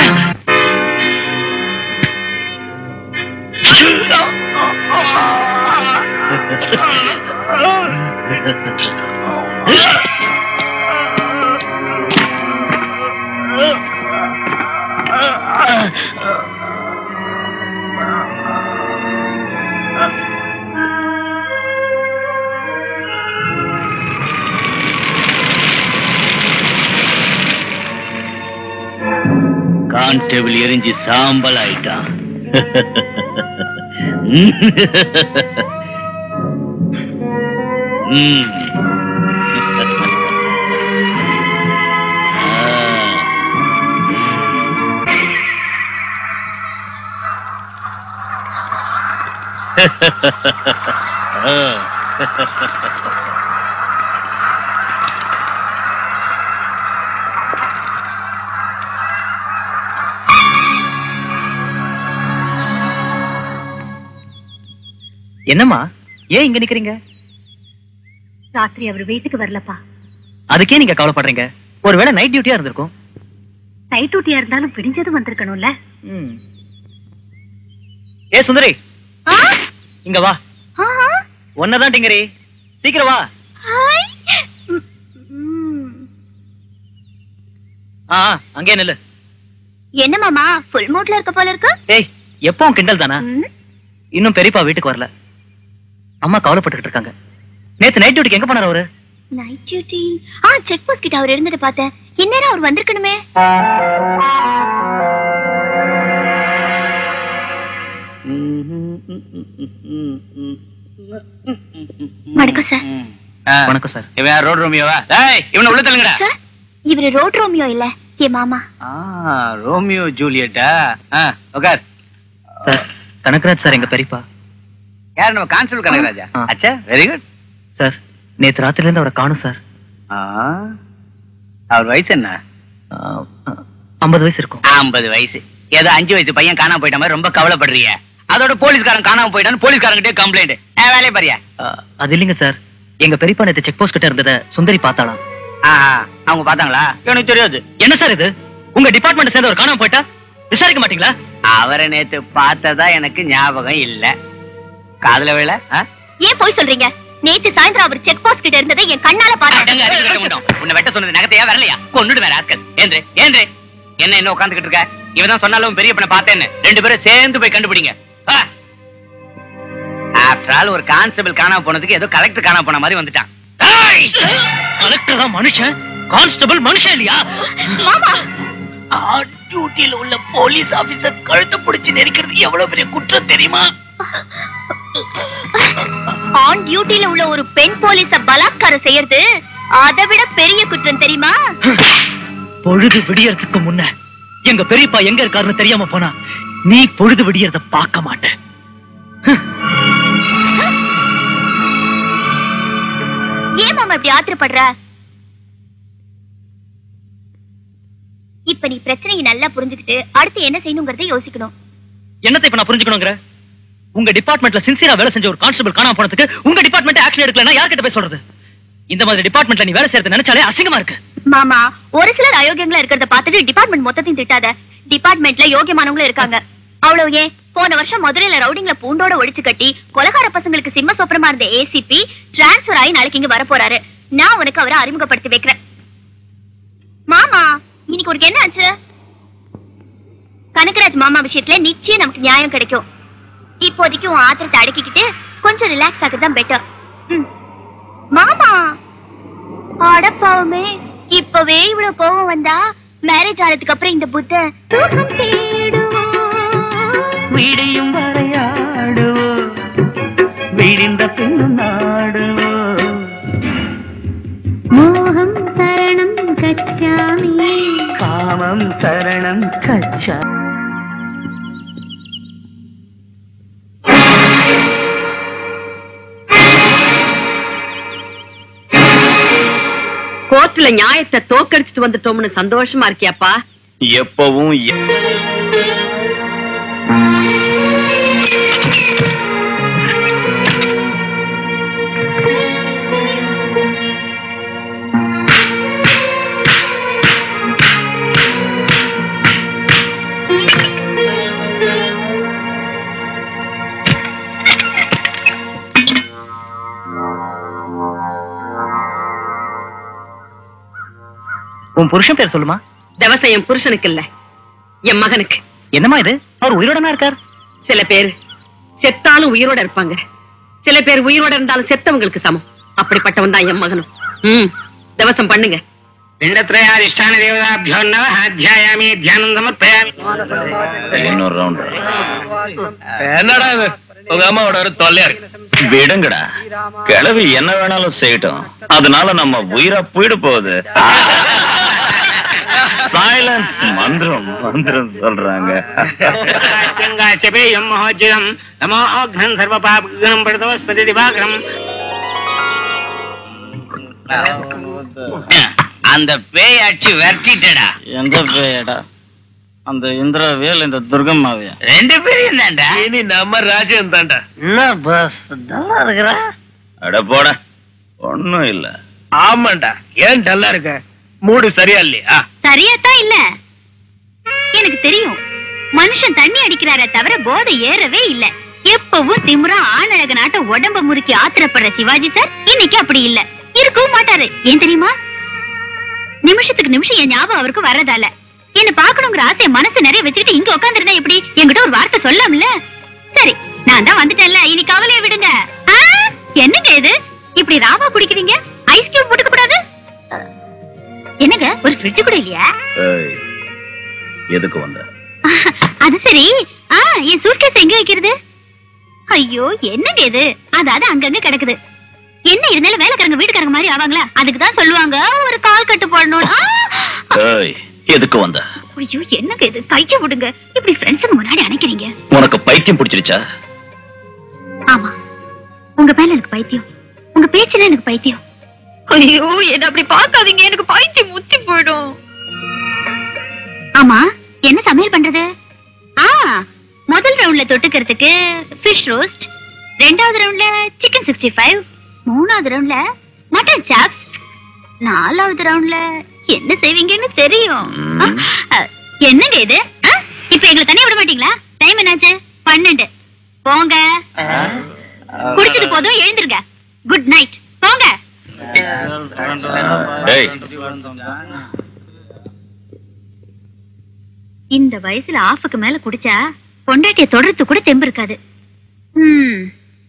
கான்ஸ்டபிள் எரிஞ்சு சாம்பல் ஆயிட்டான் ம். என்னம்மா ஏன் இங்க நிக்கிறீங்க ராத்திரி அவர் வீட்டுக்கு வரலப்பா அதுக்கே நீங்க கவலைப்படுறீங்க ஒருவேளை நைட் டியூட்டியா இருந்திருக்கும் நைட் டியூட்டியா இருந்தாலும் பிடிஞ்சதும் வந்திருக்கணும்ல ம். ஏ சுந்தரி இங்க வா ஒன்னதான் டிங்கரி சீக்கிரம் வா ஆ ஆ, அங்கேயே நில்லு என்ன மாமா ஃபுல் மூட்ல இருக்க போல இருக்கு ஏய் எப்பவும் கிண்டல் தானா இன்னும் பெரியப்பா வீட்டுக்கு வரல அம்மா கவலைப்பட்டுக்கிட்டு இருக்காங்க நேத்து நைட் டியூட்டிக்கு எங்க போனாரு அவரு நைட் டியூட்டி ஆ செக் போஸ்ட் கிட்ட அவர் இருந்தது பார்த்தேன் இந்நேரம் அவர் வந்திருக்கணுமே வணக்கம் சார் வணக்கம் சார் இவன் ரோட் ரோமியோவா ஏய் இவனை உள்ள தள்ளுங்கடா சார் இவரு ரோட் ரோமியோ இல்ல என் மாமா ஆ ரோமியோ ஜூலியட்டா ஆ உட்கார் சார் கனகராஜ் சார் எங்க பெரியப்பா யார் நம்ம கான்ஸ்டபிள் கனகராஜா ஆ. அச்சா வெரி குட் சார் நேத்து ராத்திரில இருந்து அவரை காணும் சார் ஆ அவர் வயசு என்ன ஐம்பது வயசு இருக்கும் ஐம்பது வயசு ஏதோ அஞ்சு வயசு பையன் காணாம போயிட்ட மாதிரி ரொம்ப கவலைப்படுறிய அதோட போலீஸ்காரன் காணாம போயிட்டான்னு போலீஸ்காரங்கிட்டே கம்ப்ளைண்ட் வேலையை பாரியா ஆ, அது இல்லைங்க சார் எங்க பெரியப்பா நேத்து செக் போஸ்ட் கிட்ட இருந்தத சுந்தரி பார்த்தாளாம் ஆஹா அவங்க பார்த்தாங்களா எனக்கு தெரியாது என்ன சார் இது உங்க டிபார்ட்மெண்ட் சேர்ந்து ஒரு காணாம போயிட்டா விசாரிக்க மாட்டீங்களா அவரை நேத்து பார்த்ததா எனக்கு ஞாபகம் இல்ல காதுல வேலை ஏன் போய் சொல்றீங்க நேத்து சாயந்தரம் அவர் செக் போஸ்ட் கிட்ட இருந்ததை என் கண்ணால பார்த்தேன் உன்னை வெட்ட சொன்னது நகத்தையா வரலையா கொண்டுடு வேற ஆட்கள் ஏன்று ஏன்று என்ன என்ன உட்காந்துக்கிட்டு இருக்க இவன் தான் சொன்னாலும் பெரிய பண்ண பார்த்தேன்னு ரெண்டு பேரும் சேர்ந்து போய் கண்டுபிடிங்க ஆஃப்டர் ஆல் ஒரு கான்ஸ்டபிள் காணாம போனதுக்கு ஏதோ கலெக்டர் காணாம போன மாதிரி வந்துட்டான் கலெக்டர் தான் மனுஷன் கான்ஸ்டபிள் மனுஷன் இல்லையா மாமா டியூட்டியில உள்ள போலீஸ் ஆபீசர் கழுத்தை பிடிச்சு நெரிக்கிறது எவ்வளவு பெரிய குற்றம் தெரியுமா ஆன் டியூட்டில உள்ள ஒரு பெண் போலீஸ பலாத்காரம் செய்யறது அதை விட பெரிய குற்றம் தெரியுமா பொழுது விடியறதுக்கு முன்ன எங்க பெரியப்பா எங்க இருக்காருன்னு தெரியாம போனா நீ பொழுது விடியறத பார்க்க மாட்ட ஏன் மாமா இப்படி ஆத்திரப்படுற இப்ப நீ பிரச்சனையை நல்லா புரிஞ்சுக்கிட்டு அடுத்து என்ன செய்யணுங்கிறதை யோசிக்கணும் என்னத்தை இப்ப நான் புரிஞ்சுக்கணுங்கிற உங்க டிபார்ட்மெண்ட்ல சின்சியரா வேலை செஞ்ச ஒரு கான்ஸ்டபிள் காணாம போனதுக்கு உங்க டிபார்ட்மெண்ட் ஆக்ஷன் எடுக்கலன்னா யார்கிட்ட போய் சொல்றது இந்த மாதிரி டிபார்ட்மெண்ட்ல நீ வேலை செய்யறது நினைச்சாலே அசிங்கமா இருக்கு மாமா ஒரு சிலர் அயோக்கியங்களா இருக்கிறத பார்த்துட்டு டிபார்ட்மெண்ட் மொத்தத்தையும் திட்டாத டிபார்ட்மெண்ட்ல யோகியமானவங்களும் இருக்காங்க அவ்வளவு ஏன் போன வருஷம் மதுரையில ரவுடிங்ல பூண்டோட ஒழிச்சு கட்டி கொலகார பசங்களுக்கு சிம்ம சொப்பனமா இருந்த ஏசிபி டிரான்ஸ்பர் ஆகி நாளைக்கு இங்க வரப்போறாரு நான் உனக்கு அவரை அறிமுகப்படுத்தி வைக்கிறேன் மாமா இன்னைக்கு உனக்கு என்ன ஆச்சு கனகராஜ் மாமா விஷயத்துல நிச்சயம் நமக்கு நியாயம் கிடைக்கும் இப்போதைக்கு உன் ஆத்திரத்தை அடக்கிக்கிட்டு கொஞ்சம் ரிலாக்ஸ் ஆகுறது தான் பெட்டர் மாமா அடப்பாவுமே இப்பவே இவ்வளவு கோவம் வந்தா மேரேஜ் ஆனதுக்கு அப்புறம் இந்த புத்த சுகம் தேடுவோம் விடியும் வரையாடுவோ விடிந்த பின்னும் நாடுவோ மோகம் சரணம் கச்சாமி காமம் சரணம் கச்சா கோர்ட்ல நியாயத்தை தோக்கடிச்சிட்டு வந்துட்டோம்னு சந்தோஷமா இருக்கியாப்பா எப்பவும் எ- உன் புருஷன் பேர் சொல்லுமா திவசம் என் புருஷனுக்கு இல்ல என் மகனுக்கு என்னம்மா இது அவர் உயிரோடனா இருக்கார் சில பேர் செத்தாலும் உயிரோட இருப்பாங்க சில பேர் உயிரோட இருந்தாலும் செத்தவங்களுக்கு சமம் அப்படிப்பட்டவன் தான் என் மகனும் ம் திவசம் பண்ணுங்க பிண்டத்ரயாதிஷ்டான தேவதாபியோ நவ அத்தியாயாமி தியானம் சமர்ப்பயாமி இன்னொரு ரவுண்ட் என்னடா இது உங்க அம்மாவோட ஒரு தொல்லையா இருக்கு விடுங்கடா கிளவி என்ன வேணாலும் செய்யட்டும் அதனால நம்ம உயிரா போயிட போகுது சைலன்ஸ் மந்திரம் மந்திரம் சொல்றாங்க செபேயம் மகோஜிதம் நமோ அக்னம் சர்வ பாபம் படுதவஸ்பதி திவாகரம் அந்த பேய் அடிச்சு விரட்டிட்டடா எந்த பேயடா அந்த இந்திரவேல் இந்த துர்கம்மாவியா ரெண்டு பேரும் தான்டா இனி நம்ம ராஜ்யம் தான்டா என்ன பஸ் நல்லா இருக்கிறா அட போட ஒண்ணும் இல்ல ஆமாண்டா ஏன் டல்லா இருக்க மூடு சரியா இல்லையா சரியாத்தான் இல்ல எனக்கு தெரியும் மனுஷன் தண்ணி அடிக்கிறாரே தவிர போதை ஏறவே இல்ல எப்பவும் திமுறா ஆணழக நாட்ட உடம்ப முறுக்கி ஆத்திரப்படுற சிவாஜி சார் இன்னைக்கு அப்படி இல்ல இருக்கவும் மாட்டாரு ஏன் தெரியுமா நிமிஷத்துக்கு நிமிஷம் என் ஞாபகம் அவருக்கு வர்றதால என்ன பாக்கணுங்கிற ஆசைய மனசு நிறைய வச்சுக்கிட்டு இங்க உட்காந்துருந்தா எப்படி என்கிட்ட ஒரு வார்த்தை சொல்லலாம்ல சரி நான் தான் வந்துட்டேன்ல இனி கவலையை விடுங்க ஆ, என்னங்க இது இப்படி ராவா குடிக்கிறீங்க ஐஸ் கியூப் போட்டுக்க கூடாது என்னங்க ஒரு ஃப்ரிட்ஜ் கூட இல்லையா ஏய், எதுக்கு வந்த அது சரி ஆ என் சூட்கேஸ் எங்க வைக்கிறது ஐயோ என்னங்க இது அதாவது அங்கங்க கிடக்குது என்ன இருந்தாலும் வேலைக்காரங்க வீட்டுக்காரங்க மாதிரி ஆவாங்களா அதுக்கு தான் சொல்லுவாங்க ஒரு கால் கட்டு போடணும் ஆ! ஏய், எதுக்கு வந்த ஐயோ என்னங்க இது கைய விடுங்க இப்படி ஃப்ரெண்ட்ஸுக்கு முன்னாடி அணைக்கிறீங்க உனக்கு பைத்தியம் பிடிச்சிருச்சா ஆமா உங்க மேல எனக்கு பைத்தியம் உங்க பேச்சுல எனக்கு பைத்தியம் ஐயோ என்ன அப்படி பார்க்காதீங்க எனக்கு பைத்தியம் முத்தி போயிடும் ஆமா என்ன சமையல் பண்றது ஆ முதல் ரவுண்ட்ல தொட்டுக்கிறதுக்கு ஃபிஷ் ரோஸ்ட் ரெண்டாவது ரவுண்ட்ல சிக்கன் சிக்ஸ்டி ஃபைவ் மூணாவது ரவுண்ட்ல மட்டன் சாப்ஸ் நாலாவது ரவுண்ட்ல என்ன செய்வீங்கன்னு தெரியும் ம். ஆ, அ, என்னங்க இது ஆ, இப்ப எங்களை தனியா விட மாட்டீங்களா டைம் என்னாச்சு பன்னெண்டு போங்க குடிச்சது போதும் எழுந்திருங்க குட் நைட் போங்க ஏய் இந்த வயசுல ஆஃபுக்கு மேல குடிச்சா பொண்டாட்டிய தொடர்ந்து கூட தெம்பு இருக்காது ம்.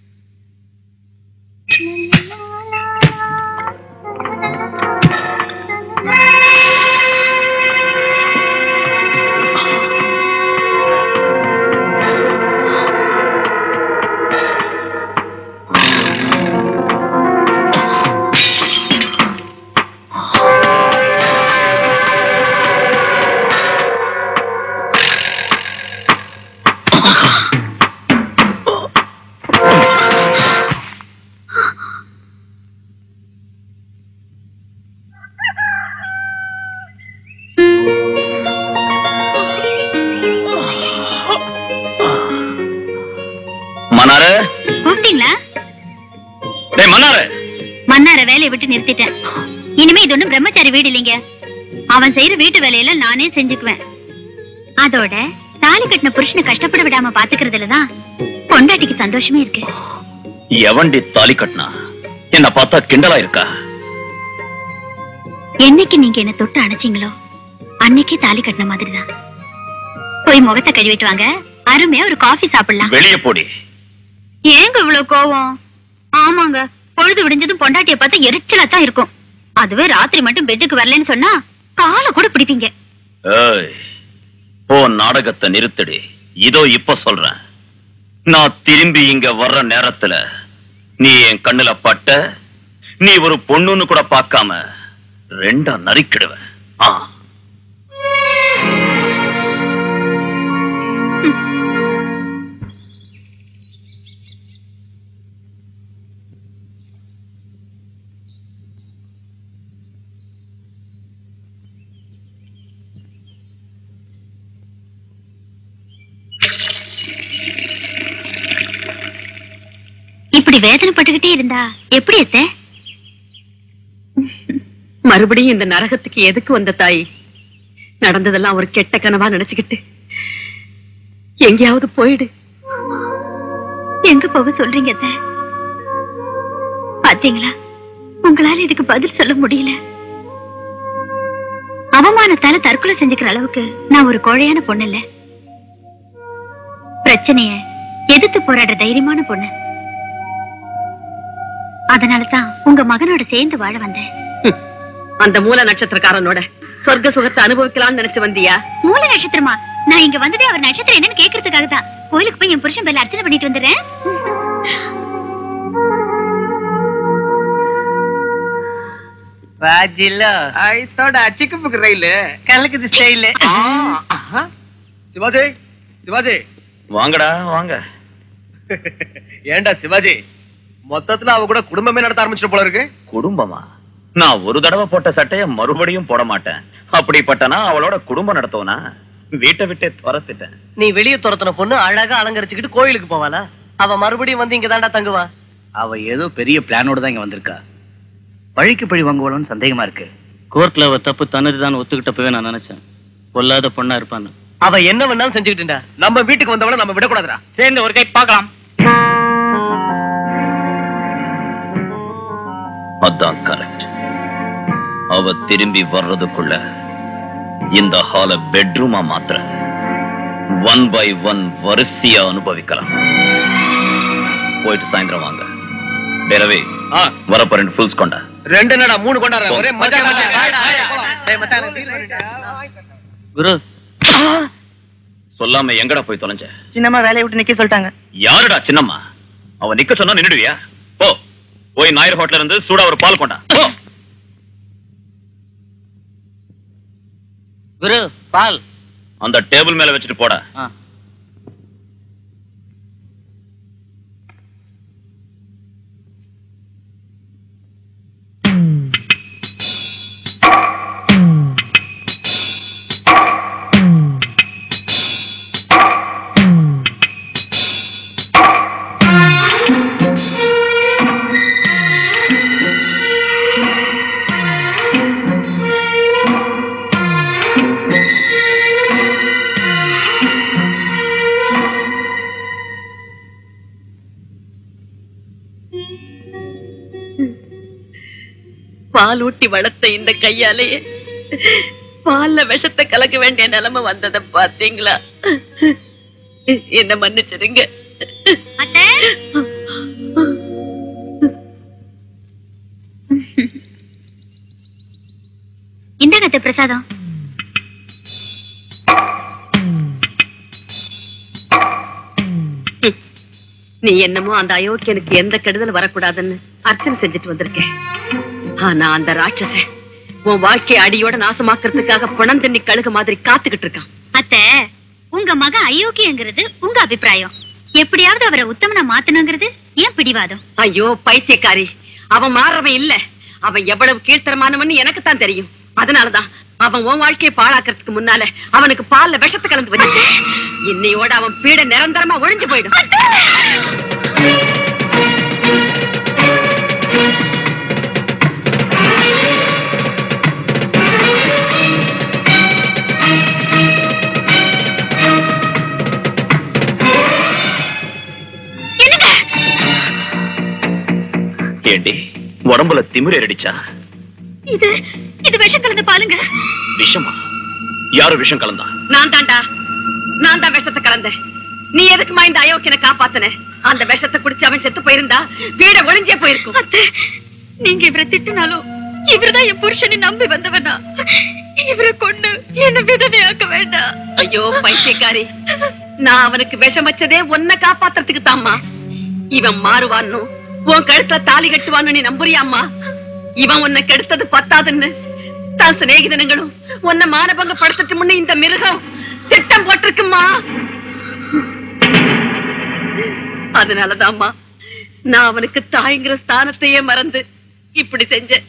மன்னாரு கூப்பிட்டீங்களா டேய் மன்னாரு மன்னார வேலையை விட்டு நிறுத்திட்டேன் இனிமே இது ஒண்ணும் பிரம்மச்சாரி வீடு இல்லைங்க அவன் செய்யற வீட்டு வேலையெல்லாம் நானே செஞ்சுக்குவேன் அதோட தாலி கட்டின புருஷனை கஷ்டப்பட விடாம பாத்துக்கிறதுலதான் பொண்டாட்டிக்கு சந்தோஷமே இருக்கு எவன்டி தாலி கட்டினா என்ன பார்த்தா கிண்டலா இருக்கா என்னைக்கு நீங்க என்ன தொட்டு அணைச்சீங்களோ அன்னைக்கே தாலி கட்டின மாதிரிதான் போய் முகத்தை கழுவிட்டு வாங்க அருமையா ஒரு காஃபி சாப்பிடலாம் வெளியே போடி ஏங்க இவ்வளவு கோவம் ஆமாங்க பொழுது விடிஞ்சதும் பொண்டாட்டிய பார்த்தா எரிச்சலா தான் இருக்கும் அதுவே ராத்திரி மட்டும் பெட்டுக்கு வரலன்னு சொன்னா காலை கூட பிடிப்பீங்க ஏய் போ நாடகத்தை நிறுத்தடி இதோ இப்ப சொல்றேன் நான் திரும்பி இங்க வர்ற நேரத்துல நீ என் கண்ணுல பட்ட நீ ஒரு பொண்ணுன்னு கூட பார்க்காம ரெண்டா நறுக்கிடுவேன் ஆ இப்படி வேதனைப்பட்டுக்கிட்டே இருந்தா எப்படி அத்தை மறுபடியும் இந்த நரகத்துக்கு எதுக்கு வந்த தாய் நடந்ததெல்லாம் ஒரு கெட்ட கனவா நினைச்சுக்கிட்டு எங்கேயாவது போயிடு எங்க போக சொல்றீங்க அத்தை பாத்தீங்களா உங்களால இதுக்கு பதில் சொல்ல முடியல அவமானத்தால தற்கொலை செஞ்சுக்கிற அளவுக்கு நான் ஒரு கோழையான பொண்ணு இல்ல பிரச்சனைய எதிர்த்து போராடுற தைரியமான பொண்ணு அதனாலதான் உங்க மகனோட சேர்ந்து வாழ வந்தேன் ஹம். அந்த மூல நட்சத்திரக்காரனோட சொர்க்க சுகத்தை அனுபவிக்கலாம்னு நினைச்சு வந்தியா மூல நட்சத்திரமா நான் இங்க வந்ததே அவர் நட்சத்திரம் என்னன்னு கேக்குறதுக்காக தான் கோயிலுக்கு போய் என் புருஷன் பேர்ல அர்ச்சனை பண்ணிட்டு வந்துடுறேன் ராஜிலோ ஐசோடா சிக்கப்புக்கு ரயில் கலக்குது ஸ்டைலு சிவாஜி சிவாஜி வாங்கடா வாங்க ஏன்டா சிவாஜி மொத்தத்துல அவ கூட குடும்பமே நடத்த ஆரம்பிச்சிட்டு போல இருக்கு குடும்பமா நான் ஒரு தடவை போட்ட சட்டைய மறுபடியும் போட மாட்டேன் அப்படிப்பட்டனா அவளோட குடும்பம் நடத்துவனா வீட்டை விட்டே துரத்துட்டேன் நீ வெளிய துரத்துன பொண்ணு அழகா அலங்கரிச்சுக்கிட்டு கோயிலுக்கு போவாளா அவ மறுபடியும் வந்து இங்க தாண்டா தங்குவா அவ ஏதோ பெரிய பிளானோட தான் இங்க வந்திருக்கா பழிக்கு பழி வாங்குவாளோன்னு சந்தேகமா இருக்கு கோர்ட்ல அவ தப்பு தன்னதுதான் ஒத்துக்கிட்டப்பவே நான் நினைச்சேன் பொல்லாத பொண்ணா இருப்பான்னு அவ என்ன வேணாலும் செஞ்சுக்கிட்டுண்டா நம்ம வீட்டுக்கு வந்தவள நம்ம விடக்கூடாதுடா சேர்ந்து ஒரு கை பார்க்கலாம் அதான் கரெக்ட் அவ திரும்பி வர்றதுக்குள்ள இந்த ஹால பெட்ரூமா மாத்திர ஒன் பை ஒன் வரிசையா அனுபவிக்கலாம் போயிட்டு சாயந்தரம் வாங்க டேரவே ஆ. வரப்ப ரெண்டு ஃபுல்ஸ் கொண்டா ரெண்டு என்னடா மூணு கொண்டாடுற ஒரே மஜா குரு சொல்லாம எங்கடா போய் தொலைஞ்ச சின்னம்மா வேலையை விட்டு நிக்க சொல்லிட்டாங்க யாருடா சின்னம்மா அவ நிக்க சொன்னா நின்னுடுவியா போ போய் நாயர் ஹோட்டல்ல இருந்து சூடா ஒரு பால் கொண்டா போ குரு பால் அந்த டேபிள் மேல வச்சுட்டு போடா ஆ. பால் ஊட்டி வளர்த்த இந்த கையாலேயே பால்ல விஷத்தை கலக்க வேண்டிய நிலைமை வந்ததை பாத்தீங்களா என்ன மன்னிச்சிருங்க அத்தை இந்தாங்க அத்தை பிரசாதம் நீ என்னமோ அந்த அயோக்கியனுக்கு எந்த கெடுதல் வரக்கூடாதுன்னு அர்ச்சனை செஞ்சுட்டு வந்திருக்கேன் ஆனா அந்த ராட்சசன் உன் வாழ்க்கையை அடியோட நாசமாக்குறதுக்காக பணம் தண்ணி கழுகு மாதிரி காத்துக்கிட்டு இருக்கான் அத்தை உங்க மகன் அயோக்கியங்கிறது உங்க அபிப்பிராயம் எப்படியாவது அவரை உத்தமனா மாத்தணுங்கிறது ஏன் பிடிவாதம் ஐயோ பைத்தியக்காரி அவன் மாறவன் இல்ல அவன் எவ்வளவு கீழ்த்தரமானவன்னு எனக்கு தான் தெரியும் அதனாலதான் அவன் உன் வாழ்க்கையை பாழாக்கிறதுக்கு முன்னால அவனுக்கு பால்ல விஷத்தை கலந்து வச்சு இன்னையோட அவன் பீட நிரந்தரமா ஒழிஞ்சு போயிடும் ஏண்டி உடம்புல திமிரு அடிச்சா இது இது விஷம் கலந்து பாருங்க விஷமா யாரு விஷம் கலந்தா நான் தான்டா நான் தான் விஷத்தை கலந்தேன் நீ எதுக்குமா இந்த அயோக்கியனை காப்பாத்துன அந்த விஷத்தை குடிச்சு அவன் செத்து போயிருந்தா வீட ஒளிஞ்சே போயிருக்கும் அத்தை நீங்க இவரை திட்டினாலும் இவர்தான் என் புருஷனை நம்பி வந்தவனா இவரை கொண்டு என்ன விதவையாக்க வேண்டாம் ஐயோ பைத்தியக்காரி நான் அவனுக்கு விஷம் வச்சதே உன்னை காப்பாத்துறதுக்கு தாம்மா இவன் மாறுவான்னு உன் கழுத்துல தாலி கட்டுவான்னு நீ நம்புறியாம்மா இவன் உன்னை கெடுத்தது பத்தாதுன்னு தான் சிநேகிதனுங்களும் உன்னை மானபங்க படுத்துட்டு முன்ன இந்த மிருகம் திட்டம் போட்டிருக்குமா அதனாலதாம்மா நான் அவனுக்கு தாய்ங்கிற ஸ்தானத்தையே மறந்து இப்படி செஞ்சேன்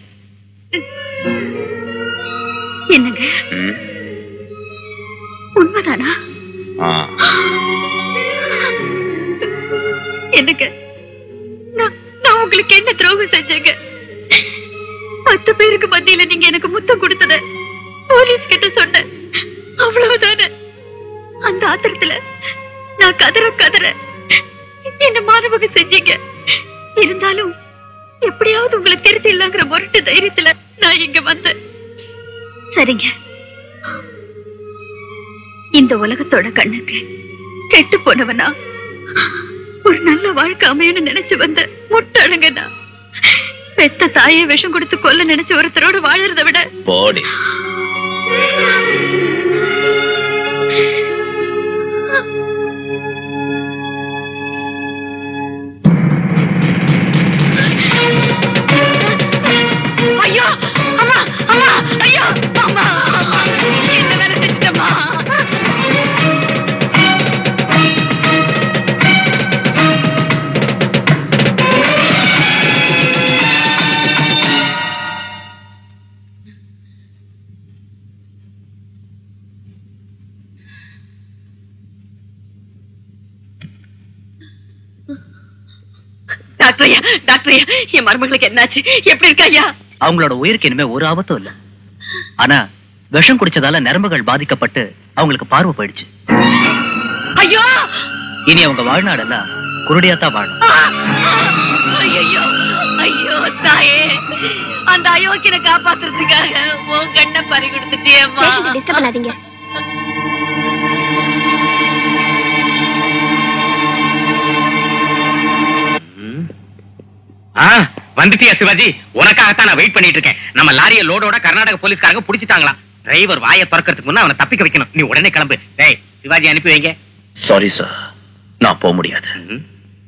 என்னங்க ம்? உண்மைதானா ஆ. என்னங்க நான் நான் உங்களுக்கு என்ன துரோகம் செஞ்சேங்க பத்து பேருக்கு மத்தியில நீங்க எனக்கு முத்தம் கொடுத்தத போலீஸ் கிட்ட சொன்னேன் அவ்வளவுதானே அந்த ஆத்திரத்துல நான் கதற கதற என்ன மாணவக செஞ்சீங்க இருந்தாலும் எப்படியாவது உங்களை திருத்திடலாங்கிற முரட்டு தைரியத்துல நான் இங்க வந்தேன் சரிங்க இந்த உலகத்தோட கண்ணுக்கு கெட்டு போனவனா ஒரு நல்ல வாழ்க்கை அமையணும்னு நினைச்சு வந்த முட்டாளுங்க நான் பெத்த தாயை விஷம் கொடுத்து கொல்ல நினைச்ச ஒருத்தரோட வாழறதை விட போடி ஐயோ அம்மா அம்மா ஐயோ அம்மா அம்மா என்ன வேலை செஞ்சுட்டம்மா டாக்டர் ஐயா டாக்டர் ஐயா என் மருமகளுக்கு என்னாச்சு எப்படி இருக்கா ஐயா அவங்களோட உயிருக்கு இனிமே ஒரு ஆபத்தும் இல்ல ஆனா விஷம் குடிச்சதால நரம்புகள் பாதிக்கப்பட்டு அவங்களுக்கு பார்வை போயிடுச்சு ஐயோ இனி அவங்க வாழ்நாடெல்லாம் குருடியாத்தான் வாழும் ஐயோ ஐயோ தாயே அந்த அயோக்கியனை காப்பாத்துறதுக்காக உன் கண்ணை பறி கொடுத்துட்டியம்மா டிஸ்டர்ப் பண்ணாதீங்க ஆ வந்துட்டியா சிவாஜி உனக்காகத்தான் நான் வெயிட் பண்ணிட்டு இருக்கேன் நம்ம லாரிய லோடோட கர்நாடக போலீஸ்காரங்க புடிச்சிட்டாங்களாம் டிரைவர் வாயை திறக்கிறதுக்கு முன்ன அவனை தப்பிக்க வைக்கணும் நீ உடனே கிளம்பு டேய் சிவாஜி அனுப்பி வைங்க சாரி சார் நான் போக முடியாது ம்.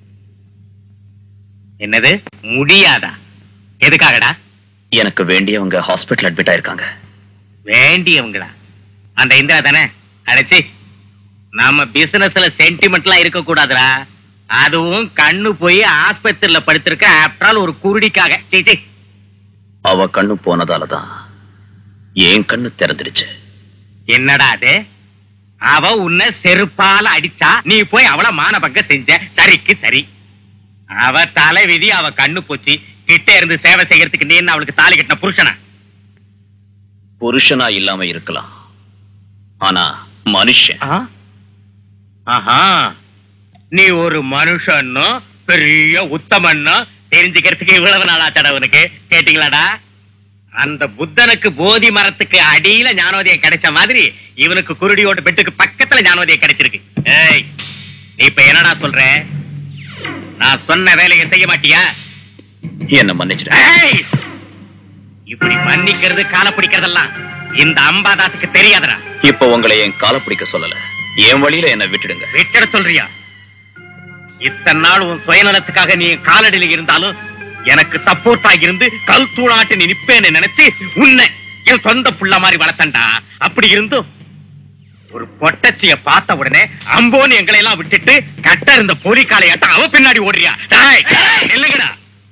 என்னது முடியாதா எதுக்காகடா எனக்கு வேண்டியவங்க ஹாஸ்பிட்டல் அட்மிட் ஆயிருக்காங்க வேண்டியவங்களா அந்த இந்திரா தானே அடைச்சி நாம பிசினஸ்ல சென்டிமெண்ட்லாம் இருக்க கூடாதுடா அதுவும் கண்ணு போய் ஆஸ்பத்திரியில படுத்திருக்க ஆப்டால் ஒரு குருடிக்காக சீ, சீ. அவ கண்ணு போனதாலதான் என் கண்ணு திறந்துடுச்சு என்னடா அது அவ உன்னை செருப்பால அடிச்சா நீ போய் அவள மானபங்க செஞ்ச சரிக்கு சரி அவ தலை விதி அவ கண்ணு போச்சு கிட்ட இருந்து சேவை செய்யறதுக்கு நீ என்ன அவளுக்கு தாலி கட்டின புருஷனா புருஷனா இல்லாம இருக்கலாம் ஆனா மனுஷன் ஆஹா நீ ஒரு மனுஷன்னு பெரிய உத்தமன்னு தெரிஞ்சுக்கிறதுக்கு இவ்வளவு நாளா தடவனுக்கு கேட்டீங்களாடா அந்த புத்தனுக்கு போதி மரத்துக்கு அடியில ஞானோதயம் கிடைச்ச மாதிரி இவனுக்கு குருடியோட பெட்டுக்கு பக்கத்துல ஞானோதயம் கிடைச்சிருக்கு ஏய் நீ இப்ப என்னடா சொல்ற நான் சொன்ன வேலையை செய்ய மாட்டியா என்ன மன்னிச்சிடு ஏய்! இப்படி மன்னிக்கிறது கால பிடிக்கிறதெல்லாம் இந்த அம்பாதாசுக்கு தெரியாதடா இப்ப உங்களை என் கால பிடிக்க சொல்லல என் வழியில என்ன விட்டுடுங்க விட்டுட சொல்றியா இத்தனை நாள் உன் சுயநலத்துக்காக நீ காலடியில இருந்தாலும் எனக்கு சப்போர்ட்டா இருந்து கல் தூளாட்டு நீ நிப்பேன்னு நினைச்சு உன்னை என் சொந்த புள்ள மாதிரி வளர்த்தண்டா அப்படி இருந்தும் ஒரு பொட்டச்சிய பார்த்த உடனே அம்போன்னு எங்களை எல்லாம் விட்டுட்டு கட்ட இருந்த பொறிக்காலையாட்ட அவ பின்னாடி ஓடுறியா டேய், நில்லுங்கடா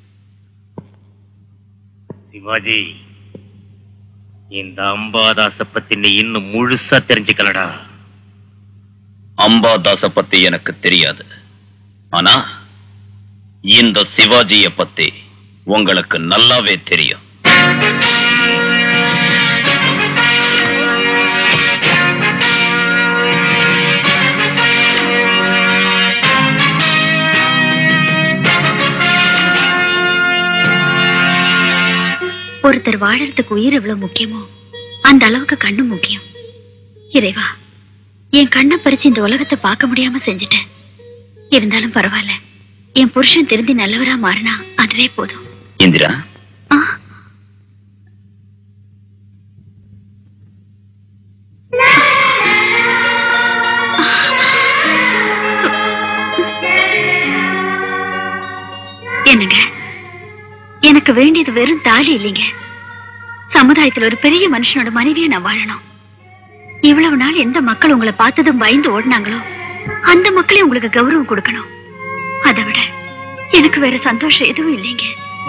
சிவாஜி இந்த அம்பாதாச பத்தி நீ இன்னும் முழுசா தெரிஞ்சுக்கலடா அம்பாதாச பத்தி எனக்கு தெரியாது ஆனா இந்த சிவாஜிய பத்தி உங்களுக்கு நல்லாவே தெரியும் ஒருத்தர் வாழறதுக்கு உயிர் எவ்வளவு முக்கியமோ அந்த அளவுக்கு கண்ணு முக்கியம் இறைவா என் கண்ணை பறிச்சு இந்த உலகத்தை பார்க்க முடியாம செஞ்சுட்டேன் இருந்தாலும் பரவாயில்ல என் புருஷன் திருந்தி நல்லவரா மாறினா அதுவே போதும் இந்திரா ஆ, என்னங்க எனக்கு வேண்டியது வெறும் தாலி இல்லைங்க சமுதாயத்துல ஒரு பெரிய மனுஷனோட மனைவியை நான் வாழணும் இவ்வளவு நாள் எந்த மக்கள் உங்களை பார்த்ததும் பயந்து ஓடினாங்களோ அந்த மக்களே உங்களுக்கு கௌரவம் கொடுக்கணும் அதை விட எனக்கு வேற சந்தோஷம் எதுவும் இல்லைங்க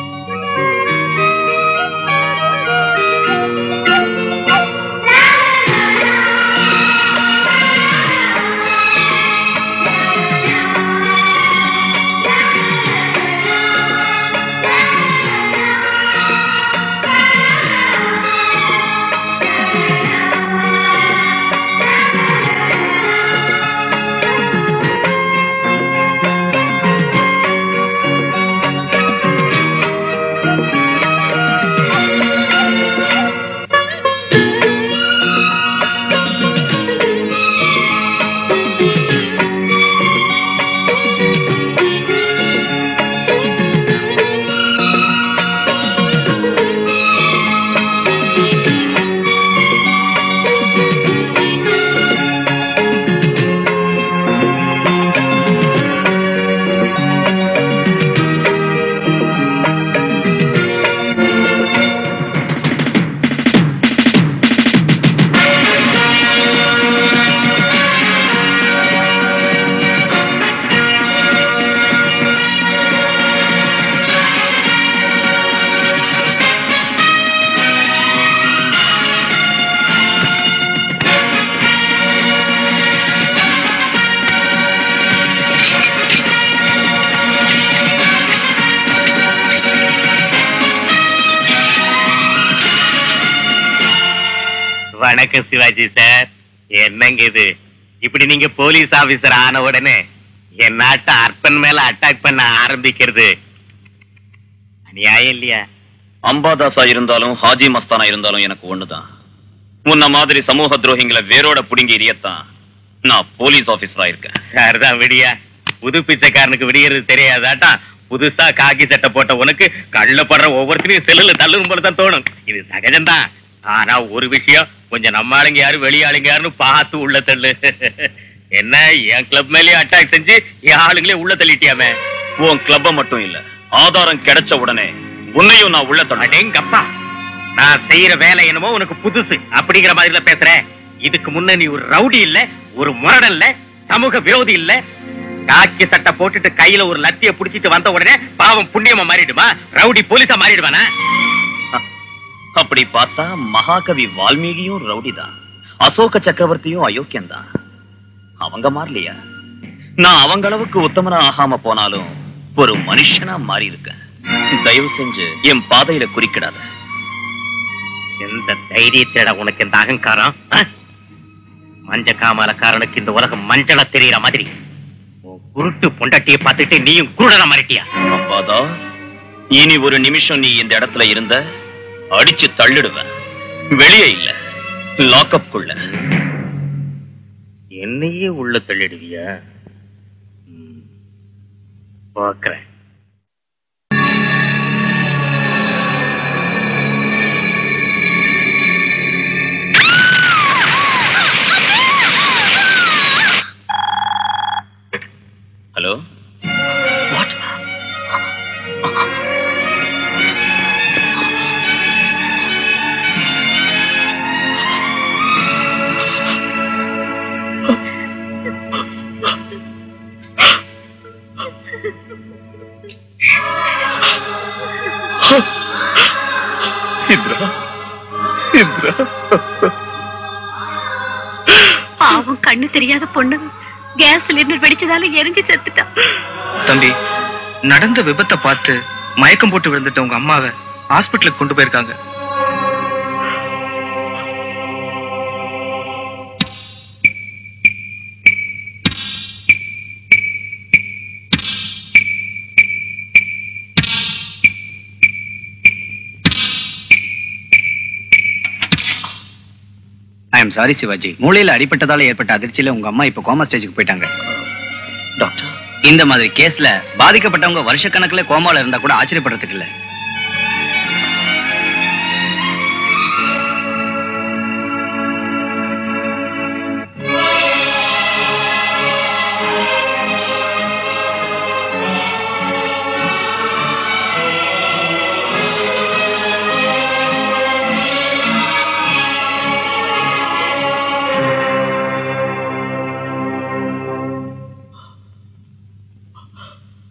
வணக்கம் சிவாஜி சார் என்னங்க இது இப்படி நீங்க போலீஸ் ஆபீசர் ஆன உடனே என் நாட்டு அர்ப்பன் மேல அட்டாக் பண்ண ஆரம்பிக்கிறது அநியாயம் இல்லையா அம்பாதாசா இருந்தாலும் ஹாஜி மஸ்தானா இருந்தாலும் எனக்கு ஒண்ணுதான் உன்ன மாதிரி சமூக துரோகிங்களை வேரோட புடுங்கி எரியத்தான் நான் போலீஸ் ஆபீசரா இருக்கேன் சரிதான் விடியா புது பிச்சைக்காரனுக்கு விடியறது தெரியாதாட்டா புதுசா காக்கி சட்டை போட்ட உனக்கு கண்ணுல படுற ஒவ்வொருத்தரையும் செல்லுல தள்ளும் போல தான் தோணும் இது சகஜம்தான் ஆனா ஒரு விஷயம் கொஞ்சம் நம்ம ஆளுங்க யாரு வெளியாளுங்க யாருன்னு பார்த்து உள்ள தள்ளு என்ன என் கிளப் மேலயே அட்டாக் செஞ்சு என் ஆளுங்களே உள்ள தள்ளிட்டியாமே உன் கிளப்ப மட்டும் இல்ல ஆதாரம் கிடைச்ச உடனே உன்னையும் நான் உள்ள தொடங்க அடேங்கப்பா நான் செய்யற வேலை என்னமோ உனக்கு புதுசு அப்படிங்கிற மாதிரில பேசுற இதுக்கு முன்ன நீ ஒரு ரவுடி இல்ல ஒரு முரடன் இல்ல சமூக விரோதி இல்ல காக்கி சட்டை போட்டுட்டு கையில ஒரு லத்திய புடிச்சிட்டு வந்த உடனே பாவம் புண்ணியமா மாறிடுமா ரவுடி போலீஸா மாறிடுவானா அப்படி பார்த்தா மகாகவி வால்மீகியும் ரவுடிதான் அசோக சக்கரவர்த்தியும் அயோக்கியம்தான் அவங்க மாறலையா நான் அவங்க அளவுக்கு உத்தமனா ஆகாம போனாலும் ஒரு மனுஷனா மாறி இருக்கேன் தயவு செஞ்சு என் பாதையில குறிக்கிடாத எந்த தைரியத்தேட உனக்கு இந்த அகங்காரம் ஆ? மஞ்ச காமலக்காரனுக்கு இந்த உலகம் மஞ்சளா தெரியற மாதிரி உன் குருட்டு பொண்டாட்டியை பார்த்துட்டு நீயும் குருடனா மாறிட்டியா அப்பாதா இனி ஒரு நிமிஷம் நீ இந்த இடத்துல இருந்த அடிச்சு தள்ளிடுவேன் வெளியே இல்ல லாக்அப் குள்ள என்னையே உள்ள தள்ளிடுவியா ம், பார்க்கறேன் ஹலோ இந்திரா இந்திரா பாவம் கண்ணு தெரியாத பொண்ணு கேஸ் சிலிண்டர் வெடிச்சதால எரிஞ்சு செத்துட்டா தம்பி நடந்த விபத்தை பார்த்து மயக்கம் போட்டு விழுந்துட்ட உங்க அம்மாவை ஹாஸ்பிட்டலுக்கு கொண்டு போயிருக்காங்க ஐ எம் சாரி சிவாஜி மூளையில அடிபட்டதால ஏற்பட்ட அதிர்ச்சியில உங்க அம்மா இப்ப கோமா ஸ்டேஜுக்கு போயிட்டாங்க டாக்டர் இந்த மாதிரி கேஸ்ல பாதிக்கப்பட்டவங்க வருஷக்கணக்குல கோமால இருந்தா கூட ஆச்சரியப்படுறதுக்கு இல்ல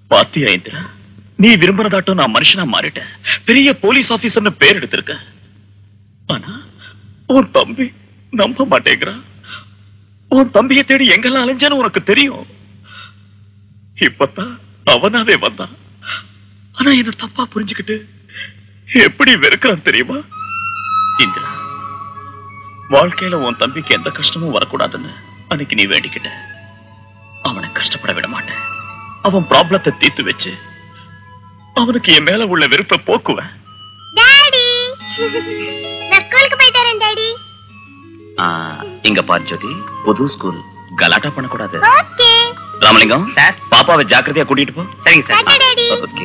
பாத்தியா இந்திரா நீ விரும்புறதாட்டும் நான் மனுஷனா மாறிட்டேன் பெரிய போலீஸ் ஆபீசர்னு பேர் எடுத்திருக்கேன் ஆனா உன் தம்பி நம்ப மாட்டேங்கிறான் உன் தம்பியை தேடி எங்கெல்லாம் அலைஞ்சான்னு உனக்கு தெரியும் இப்பதான் அவனாவே வந்தான் ஆனா என்ன தப்பா புரிஞ்சுக்கிட்டு எப்படி வெறுக்கிறான் தெரியுமா இந்திரா வாழ்க்கையில உன் தம்பிக்கு எந்த கஷ்டமும் வரக்கூடாதுன்னு அன்னைக்கு நீ வேண்டிக்கிட்ட அவனை கஷ்டப்பட விட மாட்டேன் அவன் ப்ராப்ளத்தை தீர்த்து வச்சு அவனுக்கு என் மேல உள்ள வெறுப்பை போக்குவேன் டாடி நான் ஸ்கூலுக்கு போயிட்டு வரேன் டாடி இங்க பாரு ஜோதி புது ஸ்கூல் கலாட்டா பண்ணக்கூடாது ஓகே ராமலிங்கம் சார் பாப்பாவை ஜாக்கிரதையா கூட்டிட்டு போ சரிங்க sir tata daddy okay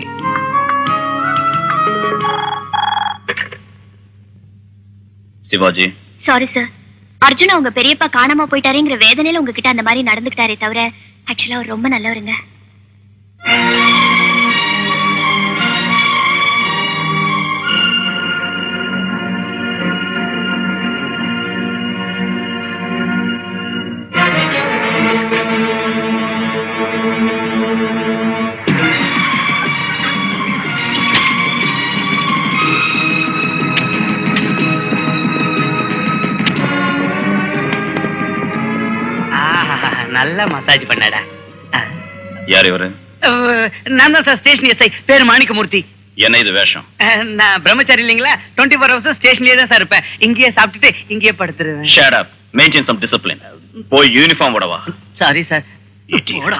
Shivaji sorry sir Arjun உங்க பெரியப்பா காணாம போயிட்டாருங்கிற வேதனையில உங்ககிட்ட அந்த மாதிரி நடந்துக்கிட்டாரே தவிர ஆக்சுவலா அவர் ரொம்ப நல்லவருங்க ஆஹா, நல்ல மசாஜ் பண்ணடா யார் இவரு நான் தான் சார் ஸ்டேஷன் எஸ்ஐ பேர் மாணிக்கமூர்த்தி என்ன இது வேஷம் அஹ், நான் பிரம்மச்சாரி இல்லைங்களா டுவெண்ட்டி ஃபோர் ஹவர்ஸ் ஸ்டேஷன்லயே தான் சார் இருப்பேன் இங்கேயே சாப்பிட்டுட்டு இங்கேயே படுத்துருவேன் shut up maintain some discipline போய் யூனிஃபார்ம் போடவா சாரி சார் Idiot. போடா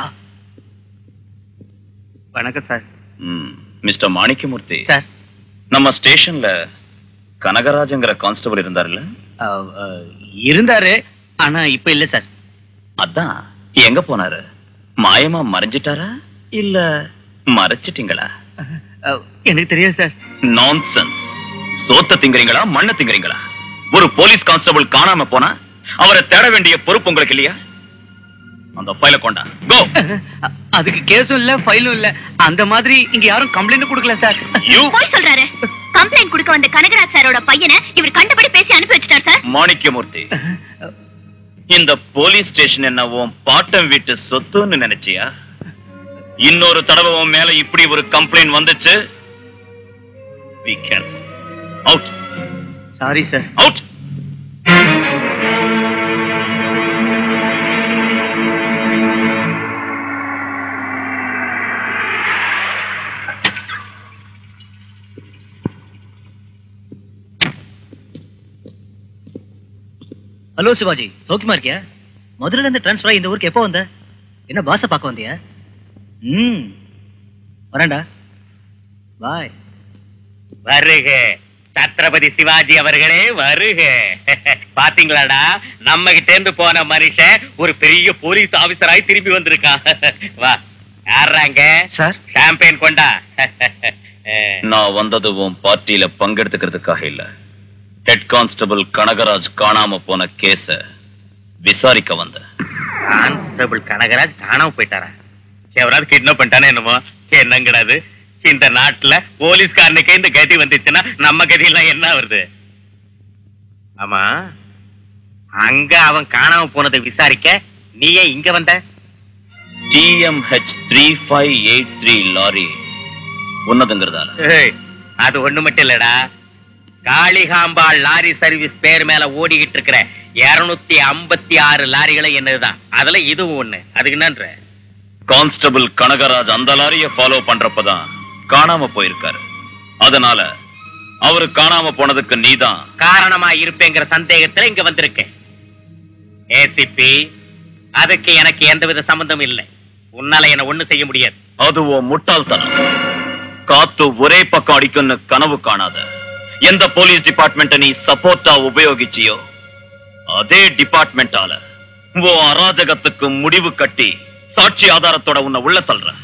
வணக்கம் சார் மிஸ்டர் மாணிக்கமூர்த்தி சார் நம்ம ஸ்டேஷன்ல கனகராஜங்கிற கான்ஸ்டபிள் இருந்தாருல்ல அஹ், அஹ், இருந்தாரு ஆனா இப்ப இல்ல சார் அதான் எங்க போனாரு மாயமா மறைஞ்சிட்டாரா இல்ல மறைச்சிட்டீங்களா அஹ், எனக்கு தெரியாது சார் நான்சென்ஸ் சோத்த திங்கறீங்களா மண்ண திங்கறீங்களா ஒரு போலீஸ் கான்ஸ்டபிள் காணாம போனா அவரை தேட வேண்டிய பொறுப்பு உங்களுக்கு இல்லையா அந்த ஃபைல கொண்டா கோ அஹ், அதுக்கு கேஸும் இல்ல ஃபைலும் இல்ல அந்த மாதிரி இங்க யாரும் கம்ப்ளைண்ட் கொடுக்கல சார் யூ போய் சொல்றாரு கம்ப்ளைண்ட் கொடுக்க வந்த கனகராஜ் சாரோட பையனை இவர் கண்டபடி பேசி அனுப்பி வச்சிட்டார் சார் மாணிக்கமூர்த்தி இந்த போலீஸ் ஸ்டேஷன் என்ன உன் பாட்டம் வீட்டு சொத்துன்னு நினைச்சியா இன்னொரு தடவை உன் மேல இப்படி ஒரு கம்ப்ளைண்ட் வந்துச்சு out sorry sir out hello Shivaji சௌக்கியமா இருக்கியா மதுரையில இருந்து டிரான்ஸ்ஃபர் ஆகி இந்த ஊருக்கு எப்போ வந்த என்ன பாச பார்க்க வந்தியா ம் வரேன்டா பாய் வருக சத்ரபதி சிவாஜி அவர்களே வருக பாத்தீங்களாடா நம்ம கிட்ட இருந்து போன மனுஷன் ஒரு பெரிய போலீஸ் ஆபீசராய் திரும்பி வந்திருக்கான் வா யாராங்க சார் ஷாம்பெயின் கொண்டா நான் வந்தது உன் பார்ட்டியில பங்கெடுத்துக்கிறதுக்காக இல்ல ஹெட் கான்ஸ்டபிள் கனகராஜ் காணாம போன கேஸ விசாரிக்க வந்தேன் கான்ஸ்டபிள் கனகராஜ் காணாம போயிட்டாரா எவராது கிட்னாப் பண்ணிட்டானே என்னமோ என்னங்கடாது இந்த நாட்டுல போலீஸ்காரனுக்கே இந்த கதி வந்துச்சுன்னா நம்ம கதி எல்லாம் என்ன வருது ஆமா அங்க அவன் காணாம போனதை விசாரிக்க நீ ஏன் இங்க வந்த DMH three five eight three lorry உன்னதுங்கிறதால ஏய், அது ஒண்ணு மட்டும் இல்லடா காளிகாம்பாள் லாரி சர்வீஸ் பேர் மேல ஓடிக்கிட்டு இருக்கிற இருநூத்தி ஐம்பத்தி ஆறு லாரிகளும் என்னதுதான் அதுல இதுவும் ஒண்ணு அதுக்கு என்னன்ற கான்ஸ்டபிள் கனகராஜ் அந்த லாரிய ஃபாலோ பண்றப்பதான் காணாம போயிருக்காரு அதனால அவரு காணாம போனதுக்கு நீதான் காரணமா இருப்பேங்கிற சந்தேகத்துல இங்க வந்திருக்கேன் ஏசிபி அதுக்கு எனக்கு எந்தவித சம்பந்தம் இல்லை உன்னால என்ன ஒண்ணு செய்ய முடியாது அது உன் முட்டாள்தனம் காத்து ஒரே பக்கம் அடிக்கும்னு கனவு காணாத எந்த போலீஸ் டிபார்ட்மெண்ட்டை நீ சப்போர்ட்டா உபயோகிச்சியோ அதே டிபார்ட்மெண்டால உன் அராஜகத்துக்கு முடிவு கட்டி சாட்சி ஆதாரத்தோட உன்னை உள்ள தள்ளுறேன்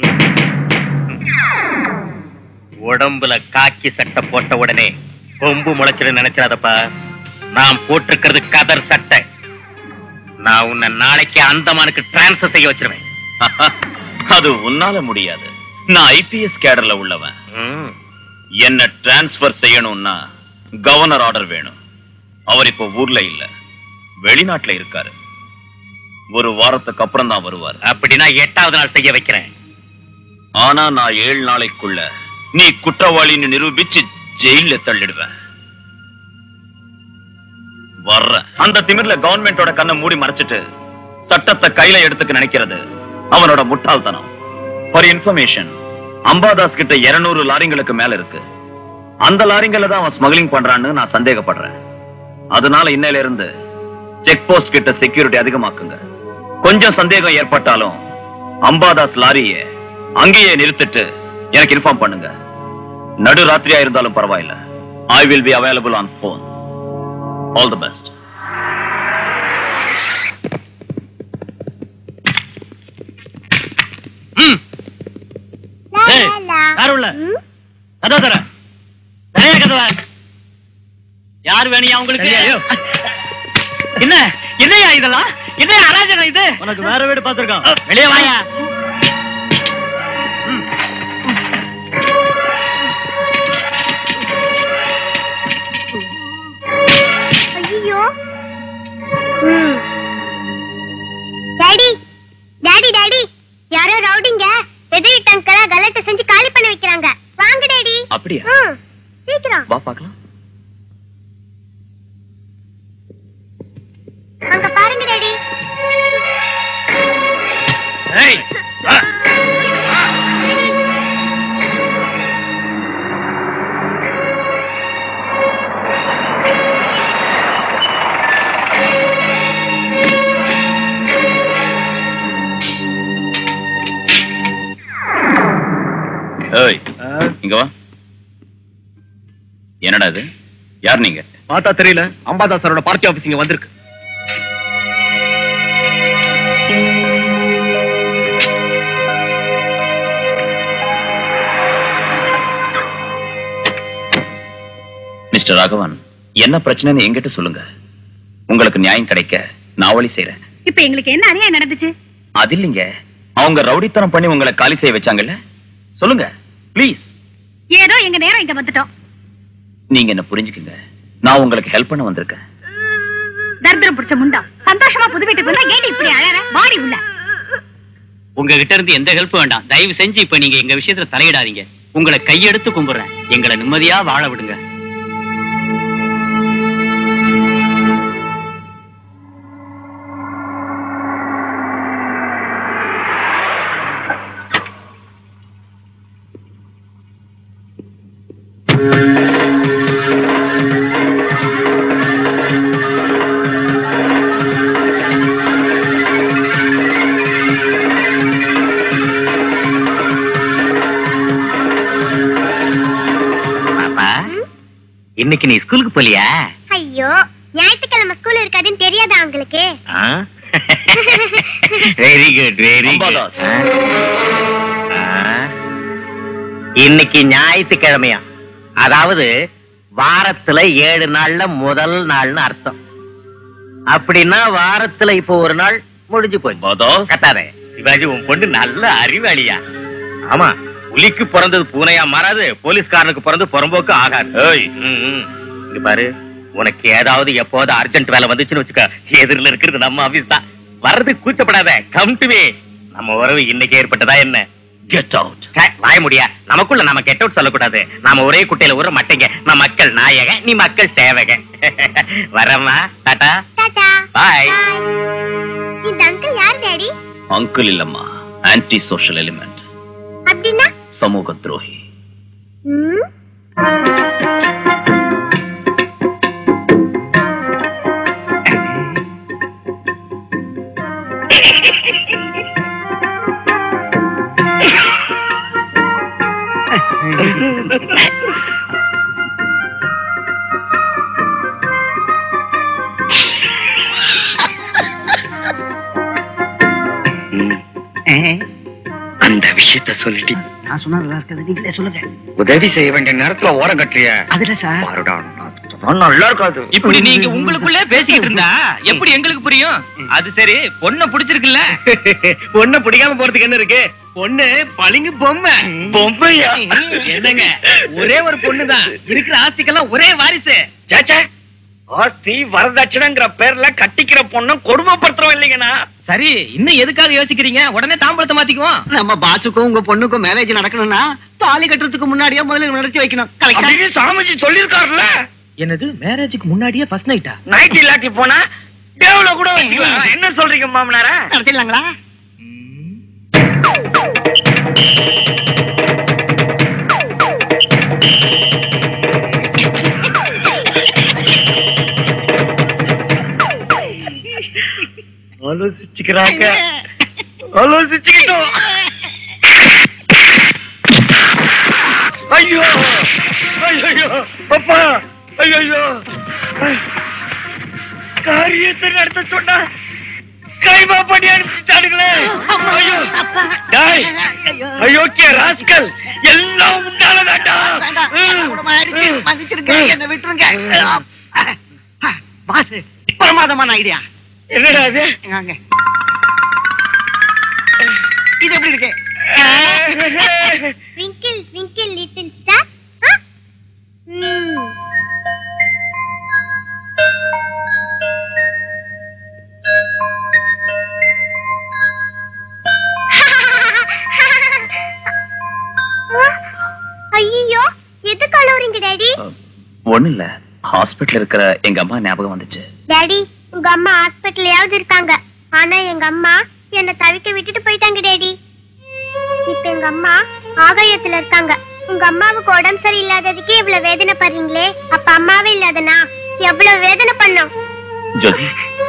உடம்புல காக்கி சட்டை போட்ட உடனே கொம்பு முளைச்சிடு நினைச்சிடாதப்பா நான் போட்டிருக்கிறது கதர் சட்டை நான் உன்னை நாளைக்கு அந்தமானுக்கு டிரான்ஸ்ஃபர் செய்ய வச்சிருவேன் அது உன்னால முடியாது நான் ஐபிஎஸ் கேடர்ல உள்ளவன் ம். என்ன டிரான்ஸ்ஃபர் செய்யணும்னா கவர்னர் ஆர்டர் வேணும் அவர் இப்போ ஊர்ல இல்ல வெளிநாட்டுல இருக்காரு ஒரு வாரத்துக்கு அப்புறம் தான் வருவார் அப்படின்னா எட்டாவது நாள் செய்ய வைக்கிறேன் ஆனா நான் ஏழு நாளைக்குள்ள நீ குற்றவாளின்னு நிரூபிச்சு ஜெயில தள்ளிடுவேன் வர்ற அந்த திமிர்ல கவர்மெண்டோட கண்ணை மூடி மறைச்சிட்டு சட்டத்தை கையில எடுத்துக்க நினைக்கிறது அவனோட முட்டாள்தனம் ஃபார் இன்ஃபர்மேஷன் அம்பாதாஸ் கிட்ட 200 லாரிங்களுக்கு மேல இருக்கு அந்த லாரிங்களை தான் அவன் ஸ்மக்லிங் பண்றான்னு நான் சந்தேகப்படுறேன் அதனால இன்னையில இருந்து செக் போஸ்ட் கிட்ட செக்யூரிட்டி அதிகமாக்குங்க கொஞ்சம் சந்தேகம் ஏற்பட்டாலும் அம்பாதாஸ் லாரியை அங்கேயே நிறுத்திட்டு எனக்கு இன்ஃபார்ம் பண்ணுங்க நடு ராத்திரியா இருந்தாலும் பரவாயில்ல I will be available on phone all the best லா, ஏய், லா, லா. யார் உள்ள? ம்? கதவை தர நிறைய கதவை யார் வேணியா உங்களுக்கு என்ன என்னையா இதெல்லாம் என்ன அராஜகம் இது உனக்கு வேற வீடு பார்த்திருக்கோம் வெளியே வாயா ஐயோ ம். டாடி டாடி டாடி யாரோ ரவுடிங்க எதிரி டங்கல கலட்ட செஞ்சு காலி பண்ண வைக்கிறாங்க வாங்க டாடி அப்படியா ம், சீக்கிரம் வா பார்க்கலாம் அங்க பாருங்க டாடி ஏய் வா. ஏய் இங்க வா என்னடா இது யார் நீங்க பார்த்தா தெரியல அம்பாதாசரோட பார்ட்டி ஆபீஸ் இங்க வந்திருக்கு மிஸ்டர் ராகவன் என்ன பிரச்சனைன்னு என்கிட்ட சொல்லுங்க உங்களுக்கு நியாயம் கிடைக்க நான் வழி செய்யறேன் இப்ப எங்களுக்கு என்ன அநியாயம் நடந்துச்சு அது இல்லைங்க அவங்க ரவுடித்தனம் பண்ணி உங்களை காலி செய்ய வச்சாங்கல்ல சொல்லுங்க ப்ளீஸ் ஏதோ எங்க நேரம் இங்க வந்துட்டோம் நீங்க என்ன புரிஞ்சுக்குங்க நான் உங்களுக்கு ஹெல்ப் பண்ண வந்திருக்கேன் தர்தரம் பிடிச்ச முண்டா சந்தோஷமா புது வீட்டுக்கு வந்தா ஏன் இப்படி அழற வாடி உள்ள உங்ககிட்ட இருந்து எந்த ஹெல்ப் வேண்டாம் தயவு செஞ்சு இப்ப நீங்க எங்க விஷயத்துல தலையிடாதீங்க உங்களை கையெடுத்து கும்பிடுறேன் எங்களை நிம்மதியா வாழ விடுங்க பாப்பா இன்னைக்கு நீ ஸ்கூலுக்கு போலியா ஐயோ ஞாயிற்றுக்கிழமை ஸ்கூல் இருக்காதுன்னு தெரியாதா உங்களுக்கு வெரி குட் வெரி அம்பாதாஸ். இன்னைக்கு ஞாயிற்றுக்கிழமையா அதாவது வாரத்துல ஏழு நாள்ல முதல் நாள்னு அர்த்தம் அப்படின்னா வாரத்துல இப்போ ஒரு நாள் முடிஞ்சு போச்சு பாதாஸ் கத்தாதே சிவாஜி உன் பொண்ணு நல்ல அறிவாளியா ஆமா புலிக்கு பிறந்தது பூனையா மாறாது போலீஸ்காரனுக்கு பிறந்து புறம்போக்கு ஆகாது ஏய் ம், ம். இங்க பாரு உனக்கு ஏதாவது எப்போது அர்ஜென்ட் வேலை வந்துச்சுன்னு வச்சுக்க எதிரில இருக்கிறது நம்ம ஆபீஸ் தான் வர்றது கூச்சப்படாத கம் டு நம்ம உறவு இன்னைக்கு ஏற்பட்டதா என்ன கெட் அவுட் ச்சே, வாய முடியா நமக்குள்ள நம்ம கெட் அவுட் சொல்லக்கூடாது நாம ஒரே குட்டையில ஊற மாட்டேங்க நான் மக்கள் நாயக நீ மக்கள் சேவக வரம்மா டாடா டாடா பாய் Bye. இந்த அங்கிள் யார் டாடி அங்கிள் இல்லம்மா ஆன்டி சோஷியல் எலிமெண்ட் அப்படின்னா சமூக துரோகி ம்? அந்த விஷயத்த சொல்லிட்டு நான் சொன்னதுல இருக்கிறது நீங்களே சொல்லுங்க உதவி செய்ய வேண்டிய நேரத்துல ஓரம் கட்டுறிய அதுல சார் பாருடா நல்லா இருக்காது இப்படி நீங்க உங்களுக்குள்ளே பேசிக்கிட்டு இருந்தா எப்படி எங்களுக்கு புரியும் அது சரி பொண்ணை பிடிச்சிருக்குல்ல பொண்ணு பிடிக்காம போறதுக்கு என்ன இருக்கு பொண்ணு பளிங்கு பொம்மை பொம்மையா என்னங்க ஒரே ஒரு பொண்ணு தான் இருக்கிற ஆஸ்திக்கெல்லாம் ஒரே வாரிசு சேச்சே ஆஸ்தி வரதட்சணைங்கிற பேர்ல கட்டிக்கிற பொண்ணு கொடுமைப்படுத்துறோம் இல்லைங்கண்ணா சரி இன்னும் எதுக்காக யோசிக்கிறீங்க உடனே தாம்பளத்தை மாத்திக்குவோம் நம்ம பாசுக்கும் உங்க பொண்ணுக்கும் மேரேஜ் நடக்கணும்னா தாலி கட்டுறதுக்கு முன்னாடியே முதல்ல நடத்தி வைக்கணும் கரெக்டா சாமிஜி சொல்லிருக்காருல்ல என்னது மேரேஜுக்கு முன்னாடியே ஃபர்ஸ்ட் நைட்டா நைட் இல்லாட்டி போனா டேவ்ல கூட வச்சுக்கலாம் என்ன சொல்றீங்க மாமனார நடத்திடலாங்களா ஆலோசிச்சுக்கிறாங்க ஆலோசிச்சுக்கிட்டோம் ஐயோ ஐயோ அப்பா ஐயோ காரியத்தை நடத்த சொன்னா கைமா பண்ணி அனுப்பிச்சிட்டானுங்களே ஐயோ டேய் அயோக்கிய ராஸ்கல் எல்லாம் உண்டாலதாண்டா மன்னிச்சிருங்க என்ன விட்டுருங்க பாஸ் பிரமாதமான ஐடியா என்னடா அது எங்க இது எப்படி இருக்கு Twinkle, twinkle, little star. Huh? Hmm. ஐயோ எதுக்கு அழுவுறீங்க டாடி ஒண்ணு இல்ல ஹாஸ்பிடல்ல இருக்கிற எங்க அம்மா ஞாபகம் வந்துச்சு டாடி உங்க அம்மா ஹாஸ்பிட்டல்லையாவது இருக்காங்க ஆனா எங்க அம்மா என்ன தவிக்க விட்டுட்டு போயிட்டாங்க டாடி இப்ப எங்க அம்மா ஆகாயத்துல இருக்காங்க உங்க அம்மாவுக்கு உடம்பு சரியில்லாததுக்கு இவ்வளவு வேதனை படுறீங்களே அப்ப அம்மாவே இல்லாதனா எவ்வளவு வேதனை பண்ணோம் ஜோதி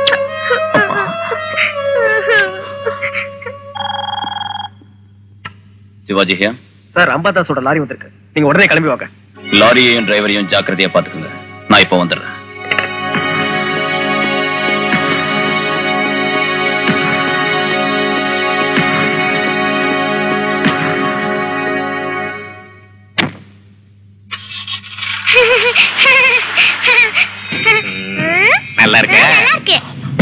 சிவாஜி ஹியா சார் அம்பாதாஸோட லாரி வந்திருக்கு நீங்க உடனே கிளம்பி வாங்க லாரியையும் டிரைவரையும் ஜாக்கிரதையா பாத்துக்கோங்க நான் இப்ப வந்துடுறேன் நல்லா இருக்க நல்லா இருக்கு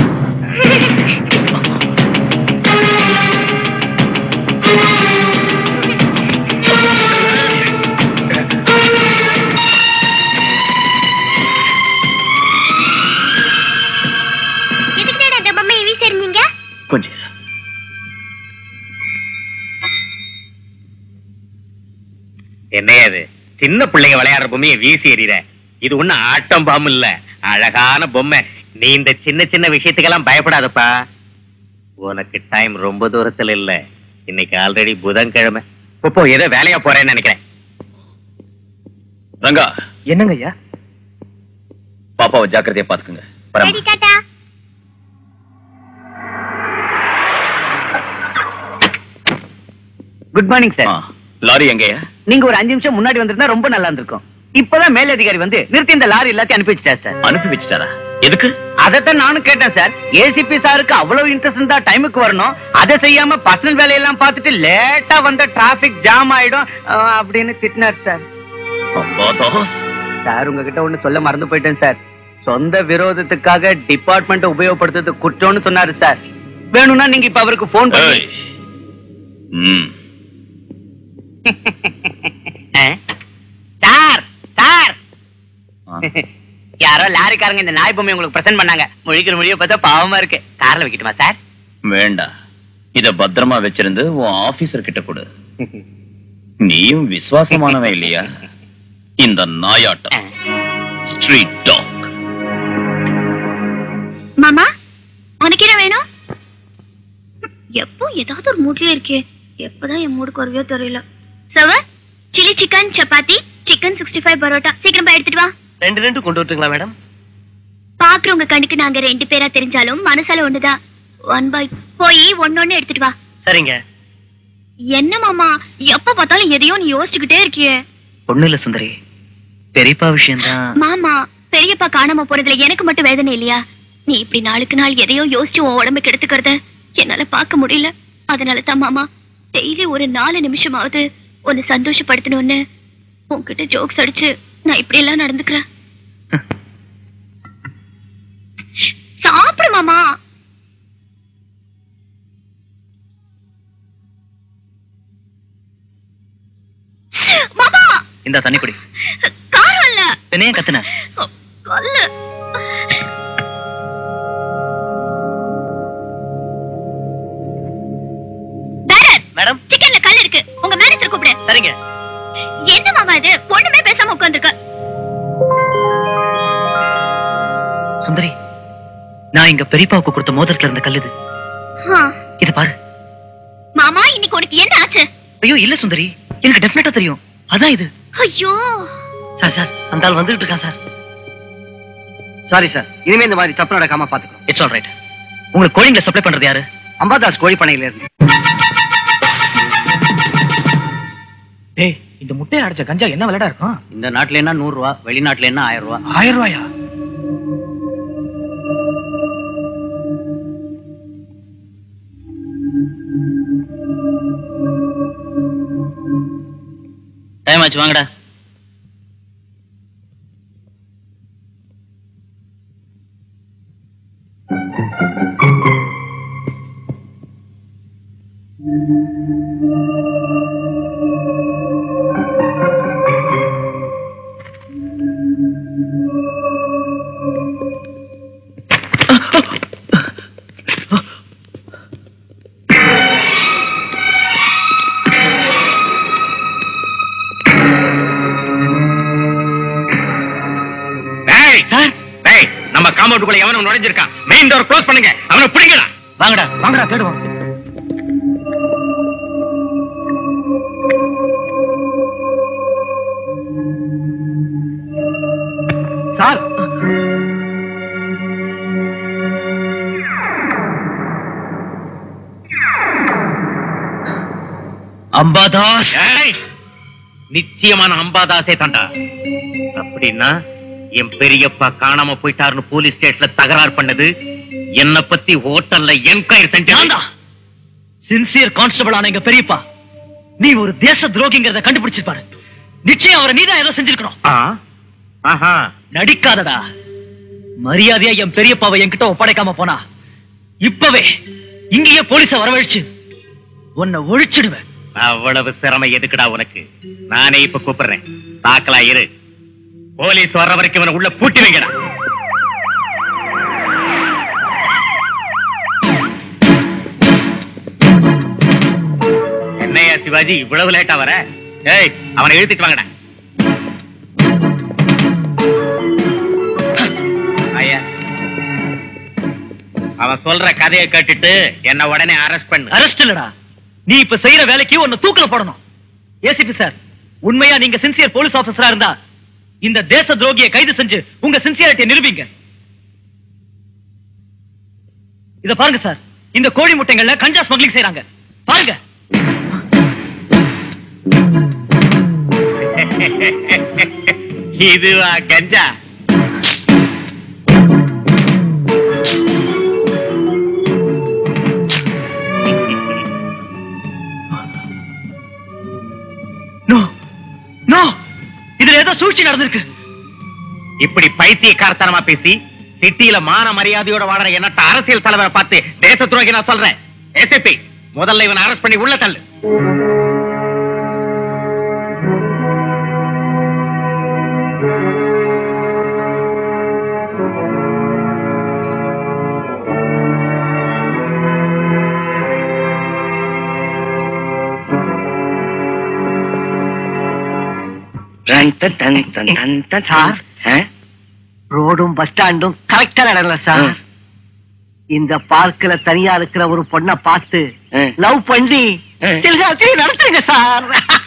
எதுக்கு அந்த பொம்மையை வீசிருந்தீங்க கொஞ்சம் இரு. என்னையா இது சின்ன பிள்ளைங்க விளையாடுற பொம்மையை வீசி எறிற இது ஒண்ணு ஆட்டம் பாம்பு இல்ல அழகான பொம்மை நீ இந்த சின்ன சின்ன விஷயத்துக்கெல்லாம் பயப்படாதப்பா உனக்கு டைம் ரொம்ப தூரத்துல இல்ல இன்னைக்கு ஆல்ரெடி புதன்கிழமை இப்போ ஏதோ வேலையா போறேன்னு நினைக்கிறேன் ரங்கா என்னங்க ஐயா பாப்பாவை ஜாக்கிரதையா பாத்துக்கோங்க சரி வரேன் டாடா குட் மார்னிங் ஆ, லாரி எங்கயா நீங்க ஒரு அஞ்சு நிமிஷம் முன்னாடி வந்திருந்தா ரொம்ப நல்லா இருந்திருக்கும் இப்பதான் மேலதிகாரி வந்து நிறுத்தி இந்த லாரி எல்லாத்தையும் அனுப்பி வச்சிட்டார் சார் அனுப்பி வச்சுட்டாரா எதுக்கு அதைத்தான் நானும் கேட்டேன் சார் ஏசிபி சாருக்கு அவ்வளவு இன்ட்ரெஸ்ட் இருந்தா டைமுக்கு வரணும் அதை செய்யாம பர்சனல் வேலையெல்லாம் பார்த்துட்டு லேட்டா வந்த டிராபிக் ஜாம் ஆயிடும் அஹ், அப்படின்னு திட்டினார் சார் அம்பாதாஸ் சார் உங்ககிட்ட ஒண்ணு சொல்ல மறந்து போயிட்டேன் சார் சொந்த விரோதத்துக்காக டிபார்ட்மெண்ட் உபயோகப்படுத்துறது குற்றம்னு சொன்னாரு சார் வேணும்னா நீங்க இப்ப அவருக்கு போன் பண்ணி ஏய். ம் சார் சார் ஆ. யாரோ லாரிக்காரங்க இந்த நாய் பொம்மை உங்களுக்கு பிரசன்ட் பண்ணாங்க முழிக்கிற மொழியை பார்த்தா பாவமா இருக்கு கார்ல வைக்கட்டுமா சார் வேண்டாம் இத பத்திரமா வச்சிருந்து உன் ஆபீசர் கிட்ட கொடு நீயும் விசுவாசமானவன் இல்லையா இந்த நாயாட்டம் ஸ்ட்ரீட் டாக் மாமா உனக்கு என்ன வேணும் எப்போ ஏதாவது ஒரு மூட்லயே இருக்கே எப்பதான் என் மூடுக்கு வருவியோ தெரியல sour chilli chicken chapati chicken sixty five parotta சீக்கிரம் போய் எடுத்துட்டு வா ரெண்டு ரெண்டு கொண்டு வரட்டுங்களா மேடம் பாக்குறவங்க கண்ணுக்கு நாங்க ரெண்டு பேரா தெரிஞ்சாலும் மனசால ஒண்ணுதான் ஒன் பை போய் ஒன்னொன்னு எடுத்துட்டு வா சரிங்க என்ன மாமா எப்ப பார்த்தாலும் எதையோ நீ யோசிச்சுக்கிட்டே இருக்கியே ஒண்ணு இல்ல சுந்தரி பெரியப்பா விஷயம்தான் மாமா பெரியப்பா காணாம போறதுல எனக்கு மட்டும் வேதனை இல்லையா நீ இப்படி நாளுக்கு நாள் எதையோ யோசிச்சு உன் உடம்புக்கு எடுத்துக்கிறத என்னால பார்க்க முடியல அதனால தான் மாமா டெய்லி ஒரு நாலு நிமிஷமாவது உன்னை சந்தோஷப்படுத்தணும்னு உன்கிட்ட ஜோக்ஸ் அடிச்சு நான் இப்படி எல்லாம் நடந்துக்கிறேன் சாப்பிடு மாமா மாமா இந்த தண்ணி குடி காரம் இல்ல என்னைய கத்துன கல்லு மேடம் சிக்கன்ல கல் இருக்கு உங்க மேனேஜர் கூப்பிடு சரிங்க என்ன மாமா இது பொண்ணுமே பேசாம உட்கார்ந்திருக்க சுந்தரி நான் எங்க பெரியப்பாவுக்கு கொடுத்த மோதிரத்துல இருந்த கல் இது இது பாரு மாமா இன்னைக்கு உனக்கு என்ன ஆச்சு ஐயோ இல்ல சுந்தரி எனக்கு டெஃபினட்டா தெரியும் அதான் இது ஐயோ சார் சார் அந்த ஆள் வந்துகிட்டு இருக்கான் சார் சாரி சார் இனிமே இந்த மாதிரி தப்பு நடக்காம பாத்துக்கணும் இட்ஸ் ஆல் ரைட் உங்களுக்கு கோழிங்களை சப்ளை பண்றது யாரு அம்பாதாஸ் கோழி பண்ணையில இருந்து டேய் இந்த முட்டையை அடைச்ச கஞ்சா என்ன விலைடா இருக்கும் இந்த நாட்டுல என்ன நூறு ரூபா வெளிநாட்டுல என்ன ஆயிரம் ரூபா ஆயிரம் ரூபாயா டைம் ஆச்சு வாங்கடா டேய் சார் டேய் நம்ம காம்பவுண்டுக்குள்ள எவனும் நுழைஞ்சிருக்கான் மெயின் டோர் க்ளோஸ் பண்ணுங்க அவனை பிடிங்கடா வாங்கடா வாங்கடா தேடுவோம் சார் அம்பாதாஸ் ஏய், நிச்சயமான அம்பாதாசே தாண்டா அப்படின்னா என் பெரியப்பா காணாம போயிட்டாருன்னு போலீஸ் ஸ்டேஷன்ல தகராறு பண்ணது என்ன பத்தி ஹோட்டல்ல என்கொயரி செஞ்சா சின்சியர் கான்ஸ்டபிள் ஆன எங்க பெரியப்பா நீ ஒரு தேச துரோகிங்கிறத கண்டுபிடிச்சிருப்பாரு நிச்சயம் அவரை நீதான் ஏதோ செஞ்சிருக்கணும் ஆஹா நடிக்காதடா மரியாதையா என் பெரியப்பாவை என்கிட்ட ஒப்படைக்காம போனா இப்பவே இங்கேயே போலீஸ வரவழைச்சு உன்னை ஒழிச்சிடுவேன் அவ்வளவு சிரமம் எதுக்குடா உனக்கு நானே இப்ப கூப்பிடுறேன் தாக்கலா இரு போலீஸ் வர்ற வரைக்கும் இவனை உள்ள பூட்டி வைங்கடா என்னையா சிவாஜி இவ்வளவு லேட்டா வர ஏய் அவனை இழுத்துட்டு வாங்கடா ஐயா அவன் சொல்ற கதையை கேட்டுட்டு என்ன உடனே அரெஸ்ட் பண்ணு அரெஸ்ட் இல்லடா நீ இப்ப செய்யற வேலைக்கு உன்னை தூக்கல போடணும் ஏசிபி சார் உண்மையா நீங்க சின்சியர் போலீஸ் ஆபீசரா இருந்தா இந்த தேச துரோகியை கைது செஞ்சு உங்க சின்சியாரிட்டியை நிரூபிங்க இத பாருங்க சார் இந்த கோழி முட்டைகள்ல கஞ்சா ஸ்மக்லிங் செய்றாங்க பாருங்க இதுவா கஞ்சா நோ நோ இதுல ஏதோ சூழ்ச்சி நடந்திருக்கு இப்படி பைத்தியக்காரத்தனமா பேசி சிட்டியில மான மரியாதையோட வாழற எண்ணற்ற அரசியல் தலைவரை பார்த்து தேச துரோகி நான் சொல்றேன் ஏசிபி முதல்ல இவனை அரெஸ்ட் பண்ணி உள்ள தள்ளு சார் ரோடும் பஸ் ஸ்டாண்டும் கரெக்டா நடல சார் இந்த பார்க்ல தனியா இருக்கிற ஒரு பொண்ணை பார்த்து லவ் பண்ணி சில்காத்தி நடத்துங்க சார்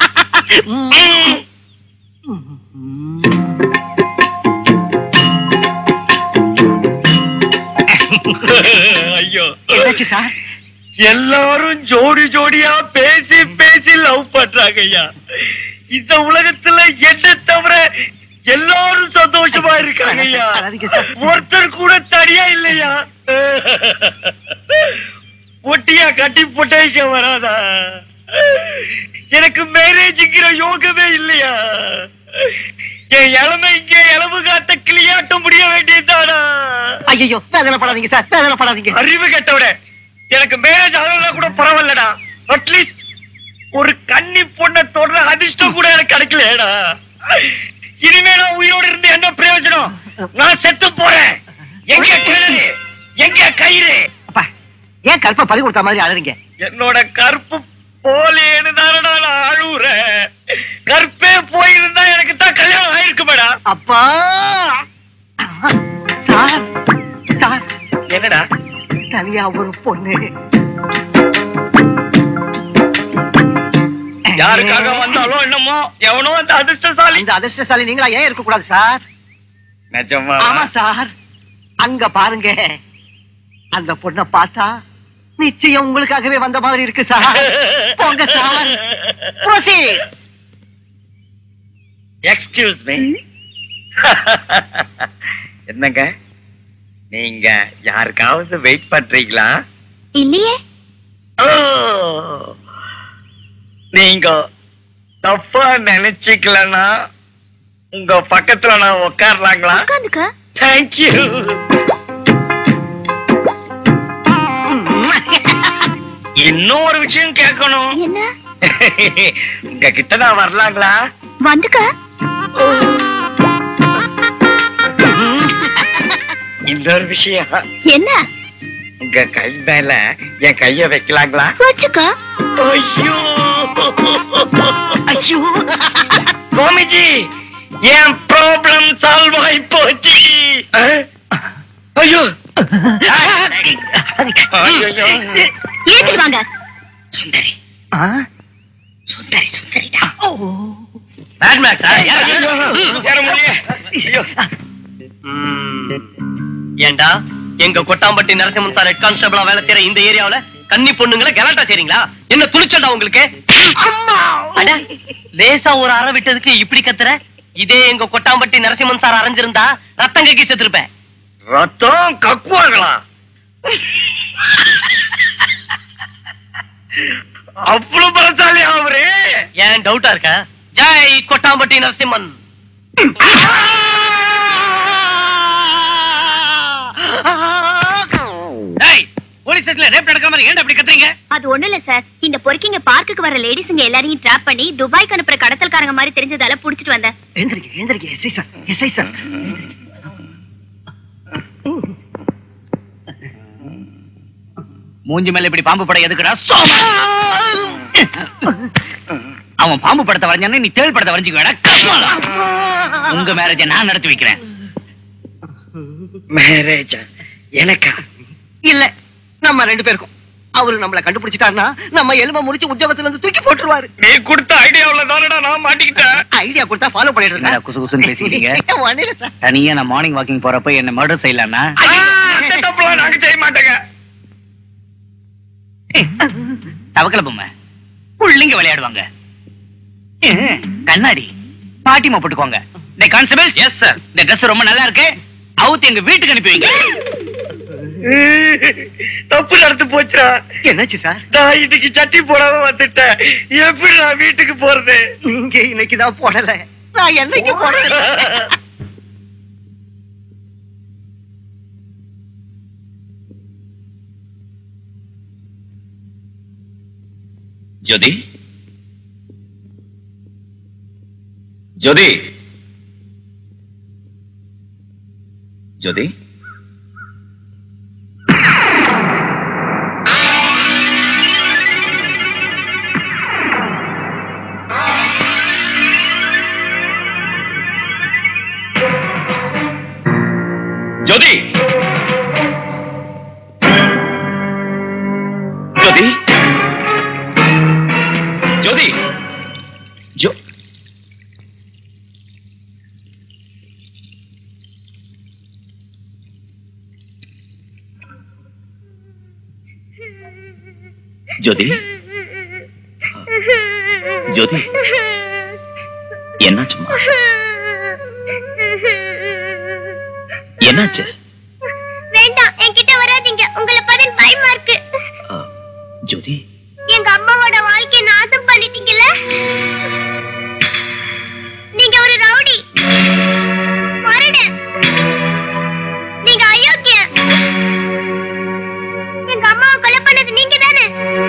ஐயோ என்னாச்சு சார் எல்லாரும் ஜோடி ஜோடியா பேசி பேசி லவ் பண்றாங்க ஐயா இந்த உலகத்துல என்ன தவிர எல்லாரும் சந்தோஷமா இருக்காங்க ஐயா அழாதீங்க சார். ஒருத்தர் கூட தனியா இல்லையா ஒட்டியா கட்டி பொட்டேஷ வராதா எனக்கு மேரேஜுங்கிற யோகமே இல்லையா என் இளமை இங்கே இளவு காத்த கிளியாட்ட முடிய வேண்டியதுதானா ஐயோ வேதனைப்படாதீங்க சார் வேதனைப்படாதீங்க அறிவு கெட்டவட எனக்கு மேரேஜ் ஆகலனா கூட பரவாயில்லடா அட்லீஸ்ட் ஒரு கன்னி பொண்ண தொடர அதிர்ஷ்டம் கூட எனக்கு கிடைக்கலடா இனிமே நான் உயிரோடு இருந்து என்ன பிரயோஜனம் நான் செத்து போறேன் எங்க கிணறு எங்க கயிறு அப்பா ஏன் கற்பை பறி கொடுத்த மாதிரி அழறீங்க என்னோட கருப்பு போலேன்னு தானடா நான் அழுவுறேன் கற்பே போயிருந்தா எனக்கு தான் கல்யாணம் ஆயிருக்கு மேடம் அப்பா சார் சார் என்னடா தனியா ஒரு பொண்ணு யாருக்காக வந்தாலும் என்னமோ எவனோ அந்த அதிர்ஷ்டசாலி இந்த அதிர்ஷ்டசாலி நீங்களா ஏன் இருக்க கூடாது சார் நிஜமா ஆமா சார் அங்க பாருங்க அந்த பொண்ண பார்த்தா நிச்சயம் உங்களுக்காகவே வந்த மாதிரி இருக்கு சார் போங்க சார் Proceed. எக்ஸ்கியூஸ் மீ என்னங்க நீங்க யாருக்காவது வெயிட் பண்றீங்களா இல்லையே ஓ, நீங்க தப்பா நினைச்சுக்கலன்னா உங்க பக்கத்துல நான் உட்காரலாங்களா உட்காந்துக்க தேங்க்யூ இன்னும் ஒரு விஷயம் கேட்கணும் என்ன உங்க கிட்ட நான் வரலாங்களா வந்துக்க இன்னொரு விஷயம் என்ன உங்க கை மேல என் கைய வைக்கலாங்களா வச்சுக்க ஐயோ ஐயோ சுவாமிஜி என் ப்ராப்ளம் சால்வ் ஆயி போச்சு அஹ்? ஐயோ ஐயோ ஏத்துக்கு வாங்க சுந்தரி ஆ? சுந்தரி சுந்தரிடா ஏண்டா எங்க கொட்டாம்பட்டி நரசிம்மன் சார் ஹெட் கான்ஸ்டபிளா வேலை செய்யற இந்த ஏரியாவுல கன்னி பொண்ணுங்களை கலாட்டா செய்றீங்களா என்ன துணிச்சல்டா உங்களுக்கு அட, லேசா ஒரு அற விட்டதுக்கு இப்படி கத்துற இதே எங்க கொட்டாம்பட்டி நரசிம்மன் சார் அரைஞ்சிருந்தா ரத்தம் கக்கி செத்துருப்பேன் ரத்தம் கக்குவாங்களா அவ்வளவு பலசாலி அவரு ஏன் டவுட்டா இருக்க ஜெய் கொட்டாம்பட்டி நரசிம்மன் போலீஸ் ஸ்டேஷன்ல ரேப் நடக்கிற மாதிரி ஏன் அப்படி கத்துறீங்க அது ஒண்ணு இல்ல சார் இந்த பொறுக்கிங்க பார்க்குக்கு வர லேடிஸுங்க எல்லாரையும் ட்ராப் பண்ணி துபாய்க்கு அனுப்புற கடத்தல்காரங்க மாதிரி தெரிஞ்சதால புடிச்சிட்டு வந்தேன் எழுந்திருங்க எழுந்திருங்க எஸ்ஐ சார் எஸ்ஐ சார் மூஞ்சி மேல இப்படி பாம்பு படம் எதுக்குடா சோமா! அவன் பாம்பு படத்தை வரைஞ்சானே நீ தேள் படத்தை வரைஞ்சுக்க உங்க மேரேஜ நான் நடத்தி வைக்கிறேன் மேரேஜ் எனக்கா இல்ல நம்ம ரெண்டு பேருக்கும் அவரு நம்மள கண்டுபிடிச்சிட்டாருன்னா நம்ம எலும்ப முடிச்சு உத்தியோகத்துல இருந்து தூக்கி போட்டுருவாரு நீ கொடுத்த ஐடியாவுல தானடா நான் மாட்டிக்கிட்டேன் ஐடியா கொடுத்தா ஃபாலோ பண்ணிட்டு என்னடா குசு குசுன்னு பேசிக்கிறீங்க ஒண்ணும் இல்ல சார் தனியா நான் மார்னிங் வாக்கிங் போறப்ப என்ன மர்டர் செய்யலாம்னா அந்த தப்புலாம் நாங்க செய்ய மாட்டேங்க தவக்கல பொம்மை புள்ளிங்க விளையாடுவாங்க ஏ, கண்ணாடி பாட்டிமா போட்டுக்கோங்க இந்த கான்ஸ்டபிள் எஸ் சார் இந்த ட்ரெஸ் ரொம்ப நல்லா இருக்கு அவுத்து எங்க வீட்டுக்கு அனுப்பி வைங்க தப்பு நடந்து போச்சுடா என்னாச்சு சார் நான் இன்னைக்கு சட்டி போடாம வந்துட்டேன் எப்படி நான் வீட்டுக்கு போறது நீங்க இன்னைக்கு தான் போடல நான் என்னைக்கு போடல ஜோதி ஜோதி ஜோதி ஜோதி ஜோதி ஜோதி ஜோ ஜோதி ஜோதி என்னாச்சும்மா என்னாச்சு வேண்டாம் என்கிட்ட வராதீங்க உங்களை பதில் பயமா இருக்கு ஆ, ஜோதி எங்க அம்மாவோட வாழ்க்கைய நாசம் பண்ணிட்டீங்கல்ல நீங்க ஒரு ரவுடி மரடு நீங்க அயோக்கிய எங்க அம்மாவை கொலை பண்ணது நீங்க தானே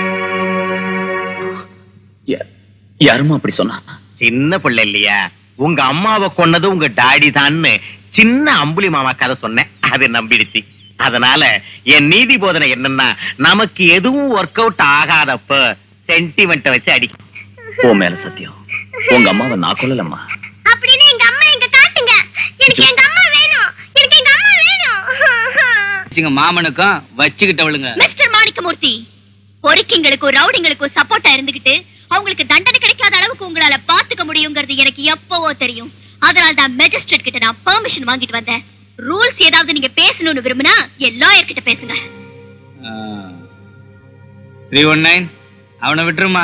யா- யாரும்மா அப்படி சொன்னா சின்ன பிள்ளை இல்லையா உங்க அம்மாவை கொன்னது உங்க டாடி தான்னு சின்ன அம்புலி மாமா கதை சொன்னேன் அது நம்பிடுச்சு அதனால என் நீதி போதனை என்னன்னா நமக்கு எதுவும் ஒர்க் அவுட் ஆகாதப்ப சென்டிமெண்ட்டை வச்சு அடி உன் மேல சத்தியம் உங்க அம்மாவை நான் கொல்லலம்மா அப்படின்னு எங்க அம்மா எங்க காட்டுங்க எனக்கு எங்க அம்மா வேணும் எனக்கு எங்க அம்மா வேணும் வச்சுங்க மாமனுக்கும் வச்சுக்கிட்டவளுங்க மிஸ்டர் மாணிக்கமூர்த்தி பொறுக்கிங்களுக்கும் ரவுடிங்களுக்கும் சப்போர்ட்டா இருந்துகிட்டு அவங்களுக்கு தண்டனை கிடைக்காத அளவுக்கு உங்களால பாத்துக்க முடியுங்கிறது எனக்கு எப்பவோ தெரியும் அதனால தான் மேஜிஸ்ட்ரேட் கிட்ட நான் பெர்மிஷன் வாங்கிட்டு வந்தேன் ரூல்ஸ் ஏதாவது நீங்க பேசணும்னு விரும்பினா என் லாயர் கிட்ட பேசுங்க த்ரீ ஒன் நைன் அவனை விட்டுருமா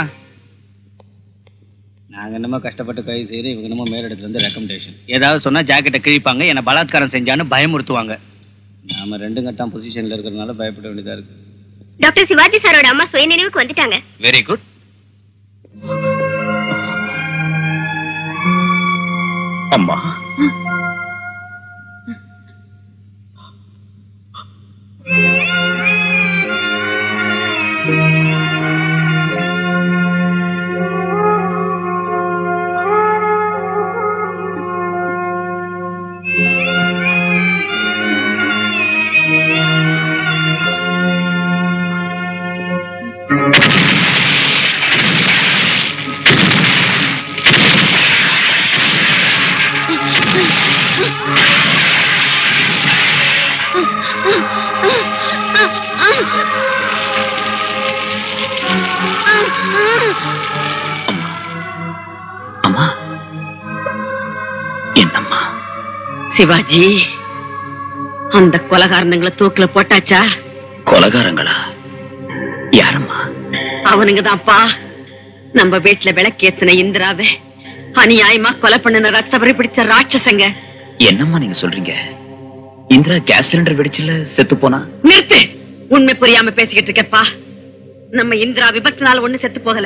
நாங்க என்னமோ கஷ்டப்பட்டு கை செய்து இவங்க என்னமோ மேலிடத்துல இருந்து ரெக்கமெண்டேஷன் ஏதாவது சொன்னா ஜாக்கெட்டை கிழிப்பாங்க என்ன பலாத்காரம் செஞ்சான்னு பயமுறுத்துவாங்க நாம ரெண்டு கட்டாம் பொசிஷன்ல இருக்கிறதுனால பயப்பட வேண்டியதா இருக்கு டாக்டர் சிவாஜி சாரோட அம்மா சுய நினைவுக்கு வந்துட்டாங்க வெரி குட் அம்மா அம்மா என்னம்மா சிவாஜி அந்த கொலகாரணங்களை தூக்குல போட்டாச்சா கொலகாரங்களா யாரம்மா அவனுங்க தான்ப்பா நம்ம வீட்டுல விளக்கேத்தின இந்திராவை அநியாயமா கொலை பண்ணின ரத்தவரை பிடிச்ச ராட்சசங்க என்னம்மா நீங்க சொல்றீங்க இந்திரா கேஸ் சிலிண்டர் வெடிச்சுல செத்து போனா நிறுத்து உண்மை புரியாம பேசிக்கிட்டு இருக்கேப்பா நம்ம இந்திரா விபத்துனால ஒண்ணு செத்து போகல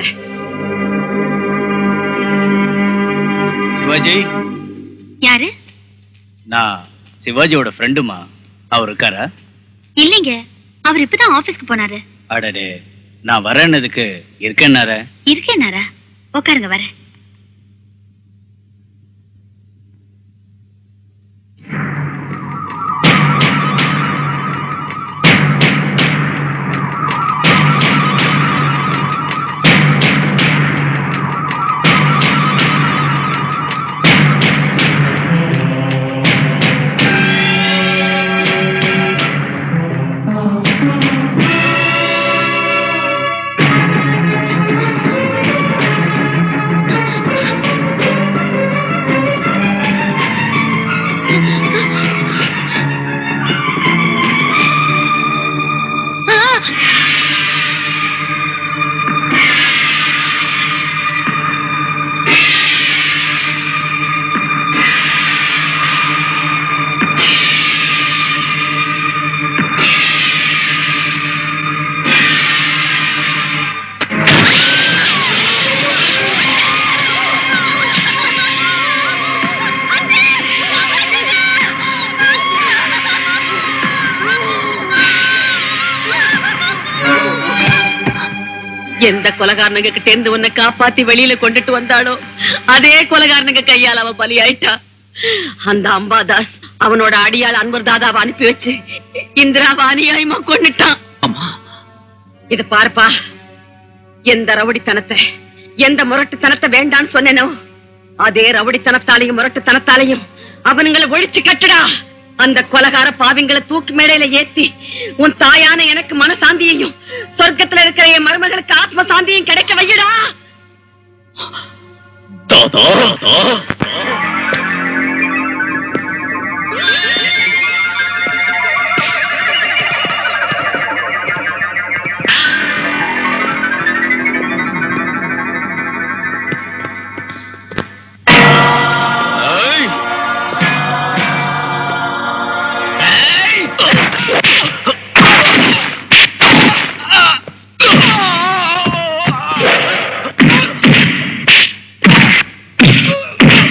சிவாஜி யாரு நான் சிவாஜியோட ஃப்ரெண்டுமா அவர் இருக்காரா இல்லைங்க அவர் இப்பதான் ஆபீஸ்க்கு போனாரு அடடே நான் வரேன்னதுக்கு இருக்கேன்னார இருக்கேனாரா உட்காருங்க வரேன் எந்த கொலகாரனுங்க கிட்ட இருந்து உன்னை காப்பாத்தி வெளியில கொண்டுட்டு வந்தாளோ அதே கொலகாரனுங்க கையால அவ பலியாயிட்டா அந்த அம்பாதாஸ் அவனோட அடியாள் அன்பர் தாதாவை அனுப்பி வச்சு இந்திராவை அநியாயமா கொண்டுட்டான் இத பாருப்பா எந்த ரவுடித்தனத்தை எந்த முரட்டுத்தனத்தை வேண்டான்னு சொன்னேனோ அதே ரவுடித்தனத்தாலையும் முரட்டுத்தனத்தாலையும் அவனுங்களை ஒழிச்சு கட்டுடா அந்த கொலகார பாவிங்களை தூக்கி மேடையில ஏத்தி உன் தாயான எனக்கு மனசாந்தியையும் சொர்க்கத்துல இருக்கிற என் மருமகளுக்கு ஆத்ம சாந்தியும் கிடைக்க வையடா தாதா Ah!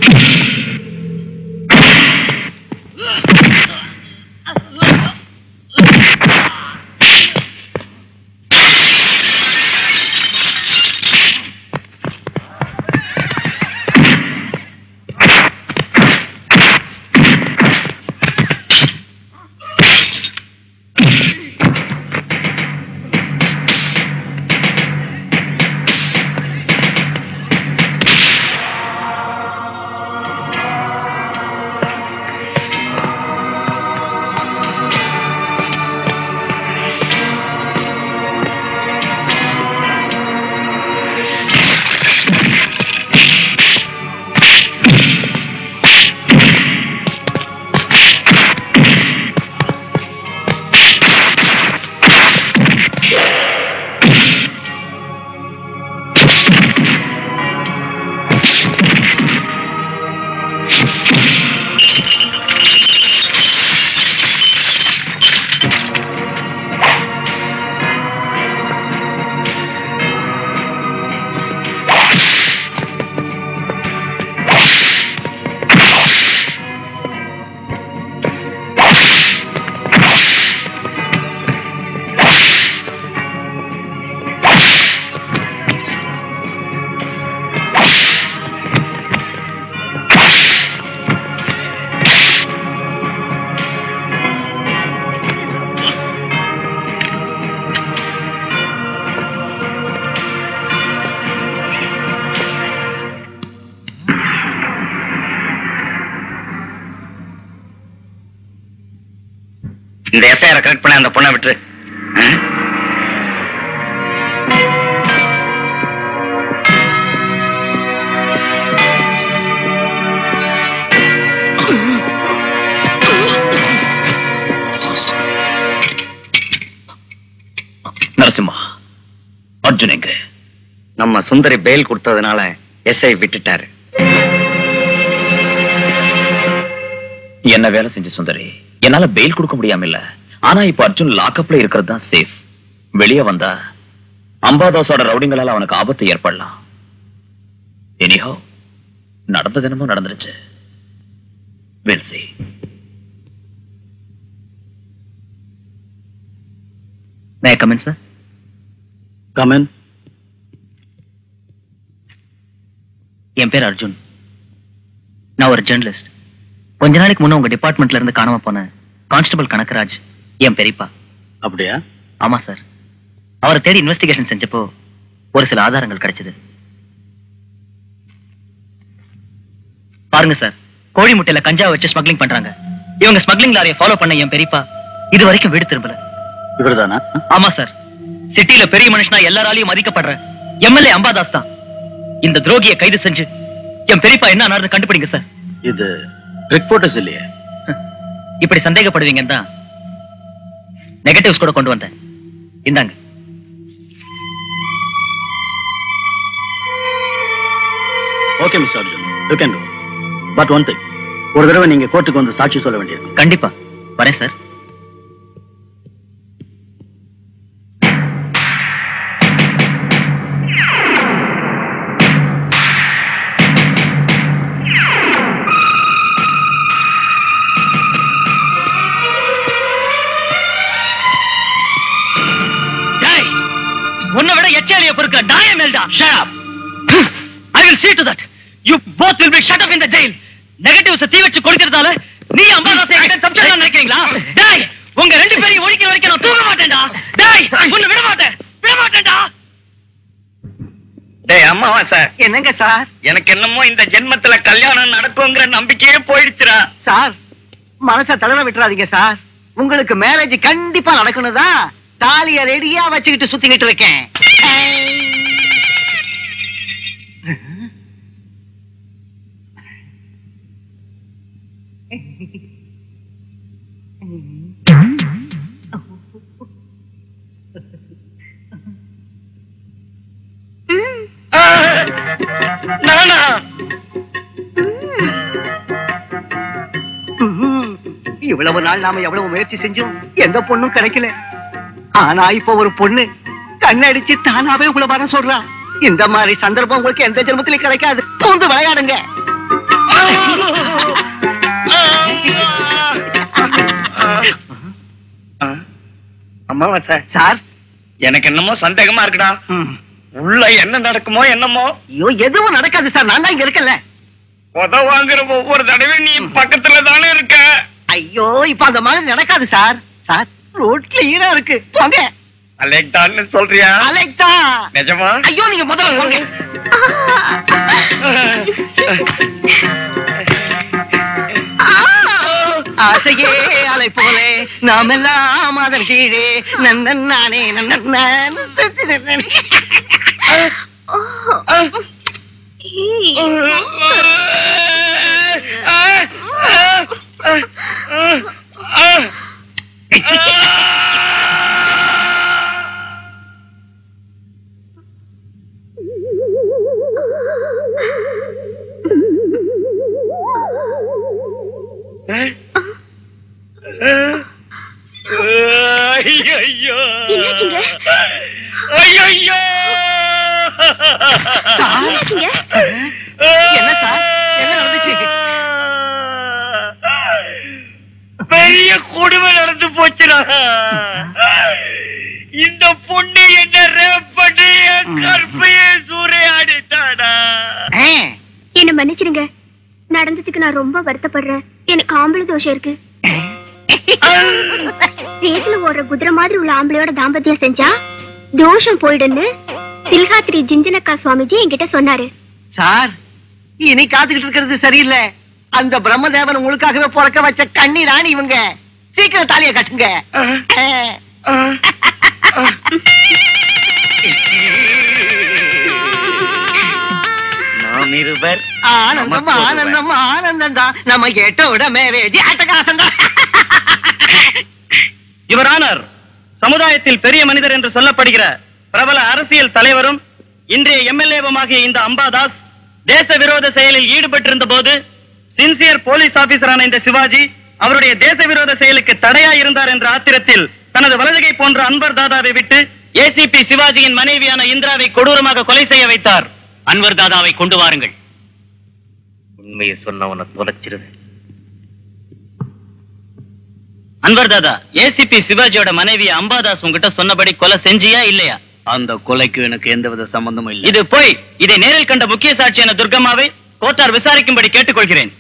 இந்த எஸ்ஐஆர் கரெக்ட் பண்ண அந்த பொண்ணை விட்டு நரசிம்மா அர்ஜுன் எங்க நம்ம சுந்தரி பெயில் கொடுத்ததுனால எஸ்ஐ விட்டுட்டாரு என்ன வேலை செஞ்ச சுந்தரி என்னால பெயில் கொடுக்க முடியாம இல்ல ஆனா இப்ப அர்ஜுன் லாக்அப்ல இருக்கிறது தான் சேஃப் வெளியே வந்தா அம்பாதாஸோட ரவுடிங்களால அவனுக்கு ஆபத்து ஏற்படலாம் எனிஹோ நடந்தது என்னமோ நடந்துருச்சு We'll see. May come in sir come in என் பேர் அர்ஜுன் நான் ஒரு ஜேர்னலிஸ்ட் கொஞ்ச நாளைக்கு முன்ன உங்க டிபார்ட்மெண்ட்ல இருந்து காணாம போன கான்ஸ்டபிள் கனகராஜ் என் பெரியப்பா அப்படியா ஆமா சார் அவரை தேடி இன்வெஸ்டிகேஷன் செஞ்சப்போ ஒரு சில ஆதாரங்கள் கிடைச்சது பாருங்க சார் கோழி முட்டையில கஞ்சா வச்சு ஸ்மக்லிங் பண்றாங்க இவங்க ஸ்மக்லிங் லாரியை ஃபாலோ பண்ண என் பெரியப்பா இது வரைக்கும் வீடு திரும்பல இவர்தானா ஆமா சார் சிட்டில பெரிய மனுஷனா எல்லாராலையும் மதிக்கப்படுற எம்எல்ஏ அம்பாதாஸ் தான் இந்த துரோகியை கைது செஞ்சு என் பெரியப்பா என்ன ஆனார்னு கண்டுபிடிங்க சார் இது ரிப்போர்ட்டர்ஸ் இல்லையே இப்படி சந்தேகப்படுவீங்கன்னு தான் நெகட்டிவ்ஸ் கூட கொண்டு வந்தேன் இந்தாங்க okay miss Arjun you can go but one thing ஒரு தடவை நீங்க கோர்ட்டுக்கு வந்து சாட்சி சொல்ல வேண்டியது கண்டிப்பா வரேன் சார் டேய், உன்னை விட எச்சாலிய பொறுக்கிற நாய மேல்டா shut I will see to that you both will be shut up in the jail negatives தீ வச்சு கொடுக்கறதால நீ அம்பாதாசை கிட்ட தப்பிச்சிடலாம் நினைக்கிறீங்களா டேய் உங்க ரெண்டு பேரையும் ஒழிக்கிற வரைக்கும் நான் தூங்க மாட்டேன்டா டேய் உன்னை விட மாட்டேன் விட மாட்டேன்டா டேய் அம்மாவா சார் என்னங்க சார் எனக்கு என்னமோ இந்த ஜென்மத்துல கல்யாணம் நடக்குங்கிற நம்பிக்கையே போயிடுச்சுடா சார் மனச தளர விட்டுறாதீங்க சார் உங்களுக்கு மேரேஜ் கண்டிப்பா நடக்கணும் தான் தாலிய ரெடியா வச்சுக்கிட்டு சுத்திக்கிட்டு இருக்கேன் நானா ம்ஹும். இவ்வளவு நாள் நாம எவ்வளவு முயற்சி செஞ்சோம் எந்த பொண்ணும் கிடைக்கல ஆனா இப்ப ஒரு பொண்ணு கண்ணடிச்சு தானாவே உங்களை வர சொல்றா இந்த மாதிரி சந்தர்ப்பம் உங்களுக்கு எந்த ஜென்மத்திலும் கிடைக்காது பூந்து விளையாடுங்க ஆ! அம்மாவாசை சார் எனக்கு என்னமோ சந்தேகமா இருக்குடா உள்ள என்ன நடக்குமோ என்னமோ ஐயோ எதுவும் நடக்காது சார் நான் தான் இங்க இருக்கல உத வாங்குற ஒவ்வொரு தடவையும் நீ பக்கத்துல தானே இருக்க ஐயோ இப்ப அந்த மாதிரி நடக்காது சார் சார் ரோட் கிளீனா இருக்கு போங்க அலெக்டான்னு சொல்றியா அலெக்டா நிஜமா ஐயோ நீங்க முதல்ல போங்க ஆசையே அலை போலே நாம் எல்லாம் அதன் கீழே நன்னன் நானே நன்னன் நான். ஐயோ என்னாச்சுங்க? ஐயோ என்னாச்சுங்க? என்ன சார் என்ன நடந்துச்சு பெரிய கொடுமை நடந்து போச்சுடா இந்த பொண்ணு என்ன ரேப் பண்ணி என் கற்பையை சூறையாடிட்டாடா என்ன மன்னிச்சிடுங்க நடந்ததுக்கு நான் ரொம்ப வருத்தப்படுறேன் எனக்கு ஆம்பளை தோஷம் இருக்கு ரேஸ்ல ஓடுற குதிரை மாதிரி உள்ள ஆம்பளையோட தாம்பத்தியம் செஞ்சா தோஷம் போயிடுன்னு தில்காத்திரி ஜிஞ்சனக்கா சுவாமிஜி என்கிட்ட சொன்னாரு சார் இனி காத்துக்கிட்டு இருக்கிறது சரியில்லை அந்த பிரம்மதேவன் உங்களுக்காகவே பிறக்க வச்ச கண்ணி ராணி இவங்க சீக்கிரம் தாலியை கட்டுங்க நாம் இருவர் ஆனந்தம் ஆனந்தம் ஆனந்தம் தான் நம்ம கேட்டோட மேரேஜ் அட்டகாசம் தான் யுவர் ஆனர் சமுதாயத்தில் பெரிய மனிதர் என்று சொல்லப்படுகிற பிரபல அரசியல் தலைவரும் இன்றைய எம்எல்ஏவுமாகிய இந்த அம்பாதாஸ் தேச விரோத செயலில் ஈடுபட்டிருந்த போது சின்சியர் போலீஸ் ஆபீசரான இந்த சிவாஜி அவருடைய தேச விரோத செயலுக்கு தடையா இருந்தார் என்ற ஆத்திரத்தில் தனது வலதுகை போன்ற அன்பர் தாதாவை விட்டு ஏசிபி சிவாஜியின் மனைவியான இந்திராவை கொடூரமாக கொலை செய்ய வைத்தார் அன்வர் தாதாவை கொண்டு வாருங்கள் உண்மையை சொன்னவனை தொலைச்சிருது அன்வர் தாதா ஏசிபி சிவாஜியோட மனைவி அம்பாதாஸ் உங்ககிட்ட சொன்னபடி கொலை செஞ்சியா இல்லையா அந்த கொலைக்கு எனக்கு எந்தவித சம்பந்தமும் இல்லை இது போய் இதை நேரில் கண்ட முக்கிய சாட்சியான துர்கம்மாவை கோட்டார் விசாரிக்கும்படி கேட்டுக்கொள்கிறேன்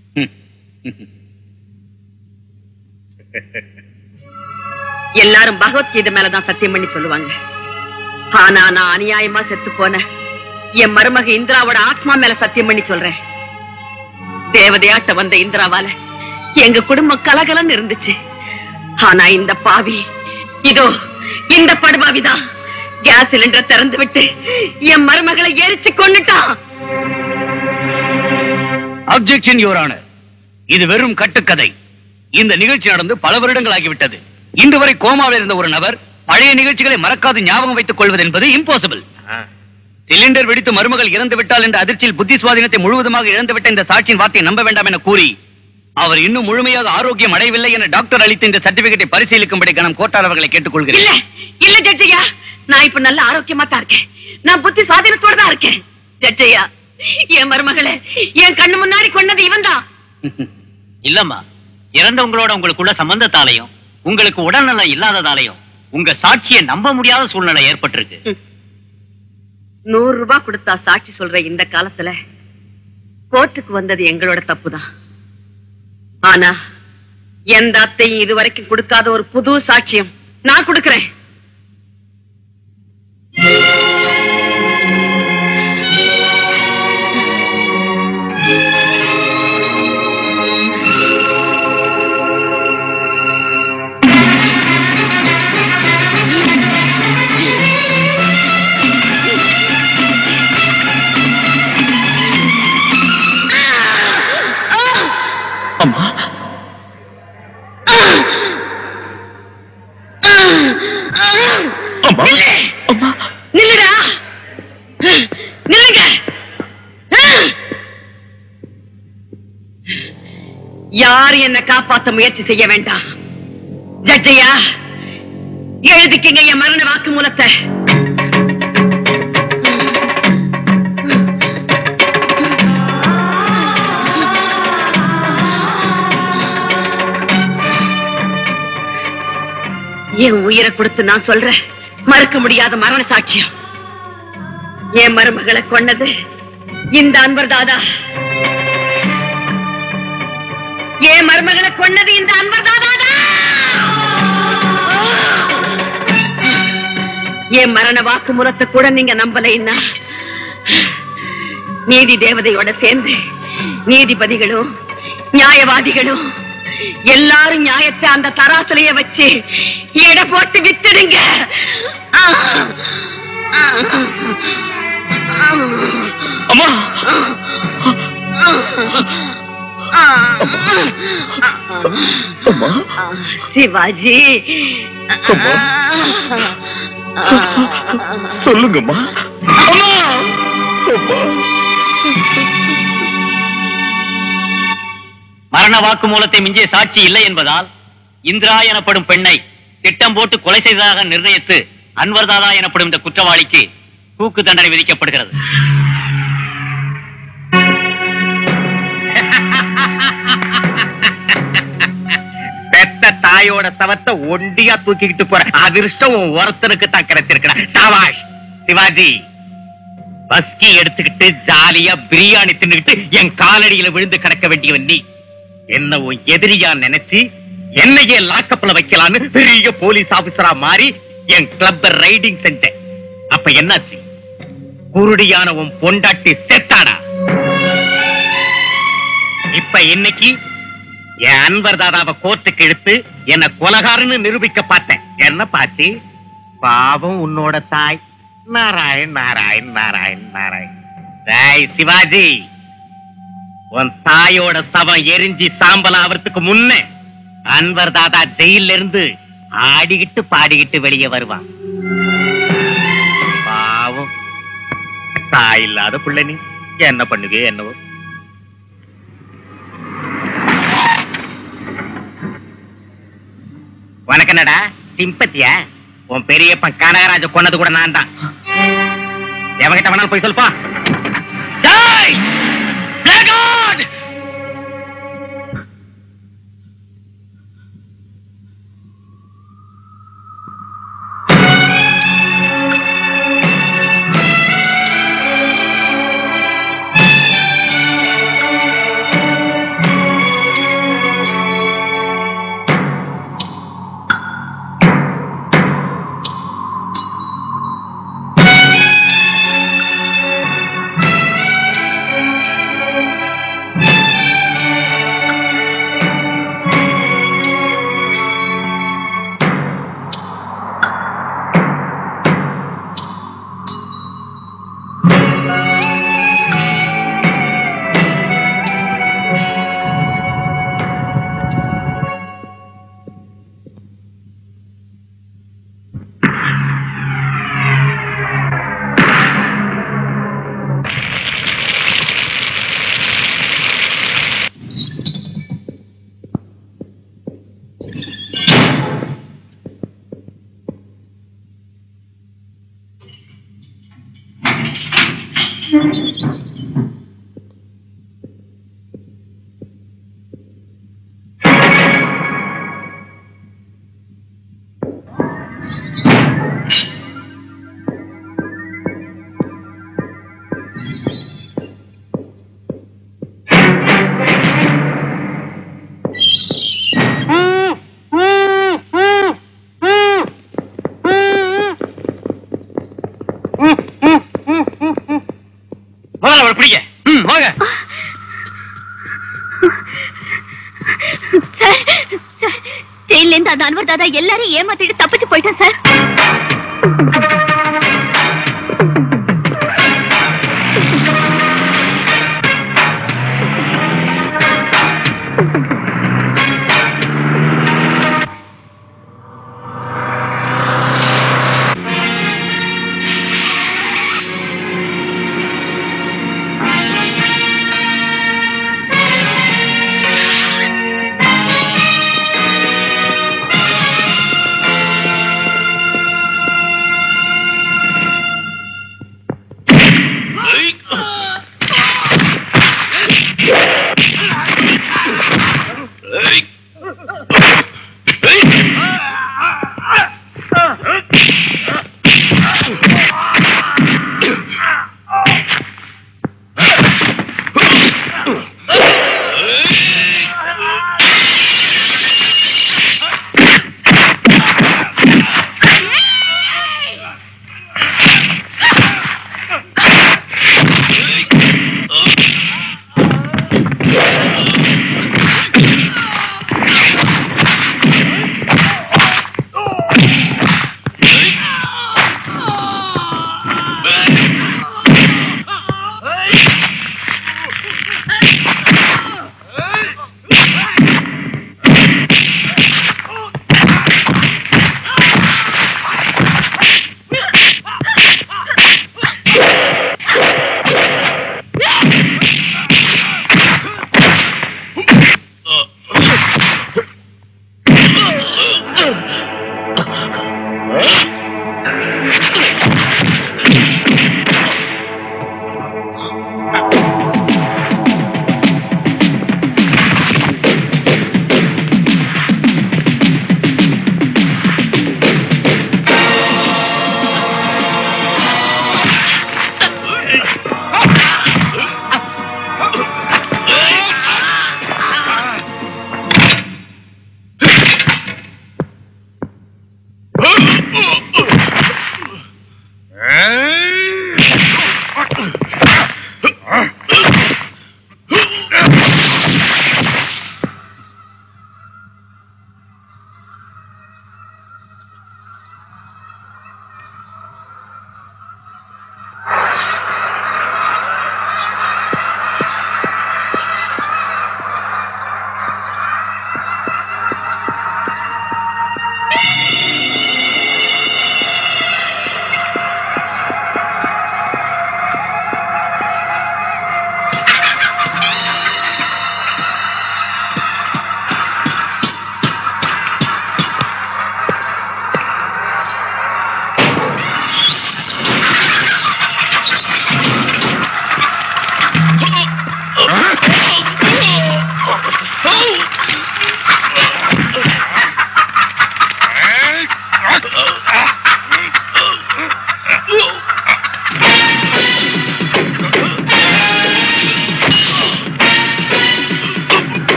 எல்லாரும் பகவத்கீதை மேலதான் சத்தியம் பண்ணி சொல்லுவாங்க ஆனா நான் அநியாயமா செத்து போன என் மருமக இந்திராவோட ஆத்மா மேல சத்தியம் பண்ணி சொல்றேன் தேவதையாட்ட வந்த இந்திராவால எங்க குடும்பம் கலகலன்னு இருந்துச்சு ஆனா இந்த பாவி இதோ இந்த படுபாவிதான் கேஸ் சிலிண்டர் திறந்து விட்டு என் மருமகளை எரிச்சு கொண்டுட்டான் அப்ஜெக்ஷன் யுவர் ஆனர் இது வெறும் கட்டுக்கதை இந்த நிகழ்ச்சி நடந்து பல வருடங்கள் ஆகிவிட்டது இன்று வரை கோமாவில் இருந்த ஒரு நபர் பழைய நிகழ்ச்சிகளை மறக்காது ஞாபகம் வைத்துக் கொள்வது என்பது இம்பாசிபிள் சிலிண்டர் வெடித்து மருமகள் இறந்து விட்டால் என்ற அதிர்ச்சியில் புத்தி சுவாதீனத்தை முழுவதுமாக இழந்துவிட்ட இந்த சாட்சியின் வார்த்தையை நம்ப வேண்டாம் என கூறி அவர் இன்னும் முழுமையாக ஆரோக்கியம் அடையவில்லை என டாக்டர் அளித்த இந்த சர்டிபிகேட்டை பரிசீலிக்கும்படி கணம் கோட்டார் அவர்களை இல்ல கேட்டுக்கொள்கிறேன் இல்ல ஜட்ஜையா நான் இப்ப நல்ல ஆரோக்கியமா தான் இருக்கேன் நான் புத்தி சுவாதீனத்தோட தான் இருக்கேன் ஜட்ஜையா என் மருமகளை என் கண்ணு முன்னாடி கொண்டது இவன் தான் இல்லம்மா இறந்தவங்களோட உங்களுக்குள்ள சம்பந்தத்தாலையும் உங்களுக்கு உடல்நலம் இல்லாததாலையும் உங்க சாட்சியை நம்ப முடியாத சூழ்நிலை ஏற்பட்டிருக்கு நூறு ரூபாய் கொடுத்தா சாட்சி சொல்ற இந்த காலத்துல கோர்ட்டுக்கு வந்தது எங்களோட தப்புதான் ஆனா எந்த அத்தையும் இதுவரைக்கும் கொடுக்காத ஒரு புது சாட்சியம் நான் கொடுக்கிறேன் அம்மா அம்மா அம்மா நில்லுடா நில்லுங்க யார் என்ன காப்பாத்த முயற்சி செய்ய வேண்டாம் ஜட்ஜையா எழுதிக்கங்க என் மரண வாக்கு மூலத்தை என் உயிரை கொடுத்து நான் சொல்றேன் மறுக்க முடியாத மரண சாட்சியம் என் மருமகளை கொன்னது இந்த அன்பர் தாதா என் மருமகளை கொன்னது இந்த அன்பர் தாதாடா என் மரண வாக்குமூலத்தை கூட நீங்க நம்பலைன்னா நீதி தேவதையோட சேர்ந்து நீதிபதிகளும் நியாயவாதிகளும் எல்லாரும் நியாயத்தை அந்த தராசிலைய வச்சு எடை போட்டு வித்துடுங்க ஆ. ஆ. அம்மா அம்மா சிவாஜி அம்மா. சொல்லுங்கம்மா அம்மா அம்மா மரண வாக்குமூலத்தை மிஞ்சிய சாட்சி இல்லை என்பதால் இந்திரா எனப்படும் பெண்ணை திட்டம் போட்டு கொலை செய்ததாக நிர்ணயித்து அன்வர் தாதா எனப்படும் இந்த குற்றவாளிக்கு தூக்கு தண்டனை விதிக்கப்படுகிறது பெத்த தாயோட சவத்தை ஒண்டியா தூக்கிக்கிட்டு போற அதிர்ஷ்டம் உன் ஒருத்தனுக்கு தான் கிடைச்சிருக்கா சாவாஷ் சிவாஜி பஸ்கி எடுத்துக்கிட்டு ஜாலியா பிரியாணி தின்னுக்கிட்டு என் காலடியில விழுந்து கிடக்க வேண்டியவன் நீ என்ன உன் எதிரியா நினைச்சு என்னையே லாக்கப்ல வைக்கலான்னு பெரிய போலீஸ் ஆபீசரா மாறி என் கிளப்ப ரைடிங் செஞ்சேன் அப்ப என்னாச்சு குருடியான உன் பொண்டாட்டி செத்தாடா இப்ப இன்னைக்கு என் அன்பர் தாதாவை கோர்ட்டுக்கு இழுத்து என்ன கொலகாரன்னு நிரூபிக்க பார்த்தேன் என்ன பாத்தி பாவம் உன்னோட தாய் நாராயண் நாராயண் நாராயண் நாராயண் டேய் சிவாஜி உன் தாயோட சவம் எரிஞ்சு சாம்பல் ஆவறதுக்கு முன்ன அன்வர் தாதா ஜெயில இருந்து ஆடிக்கிட்டு பாடிக்கிட்டு வெளியே வருவான் பாவம் தாய் இல்லாத புள்ள நீ என்ன பண்ணுவே என்னவோ உனக்கு என்னடா சிம்பத்தியா உன் பெரியப்பன் கனகராஜ கொன்னது கூட நான் தான் எவகிட்ட வேணாலும் போய் சொல்லுப்பா டேய்! Blackguard! முதல்ல அவரை பிடிக்க ம், வாங்க சார் சார் ஜெயில இருந்து அந்த அன்வர் தாதா எல்லாரையும் ஏமாத்திட்டு தப்பிச்சு போயிட்டேன் சார் ஆ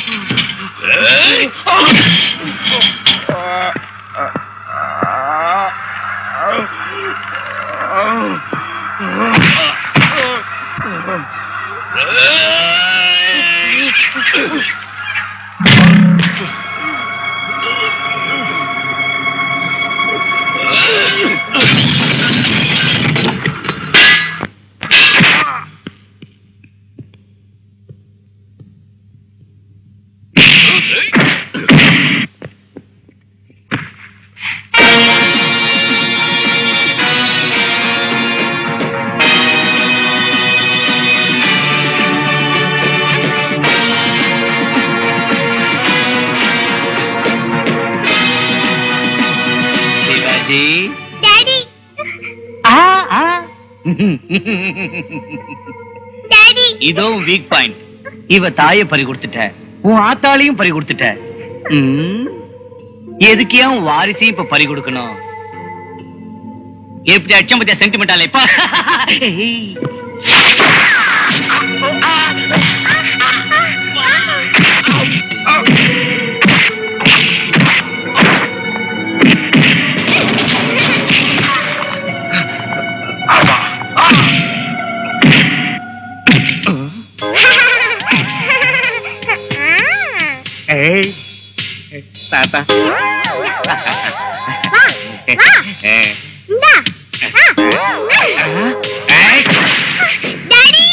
சிவாஜி டாடி ஆ, ஆ. டாடி இதோ வீக் பாயிண்ட் இவ தாய பறி கொடுத்துட்ட உன் ஆத்தாளையும் பறி கொடுத்துட்ட ம். எதுக்கு ஏன் உன் வாரிசையும் இப்ப பறி கொடுக்கணும் எப்படி அச்சம் பத்தியா சென்டிமெண்டால இப்ப ஏய் தாத்தா வா வா இந்தா ஏய். டாடி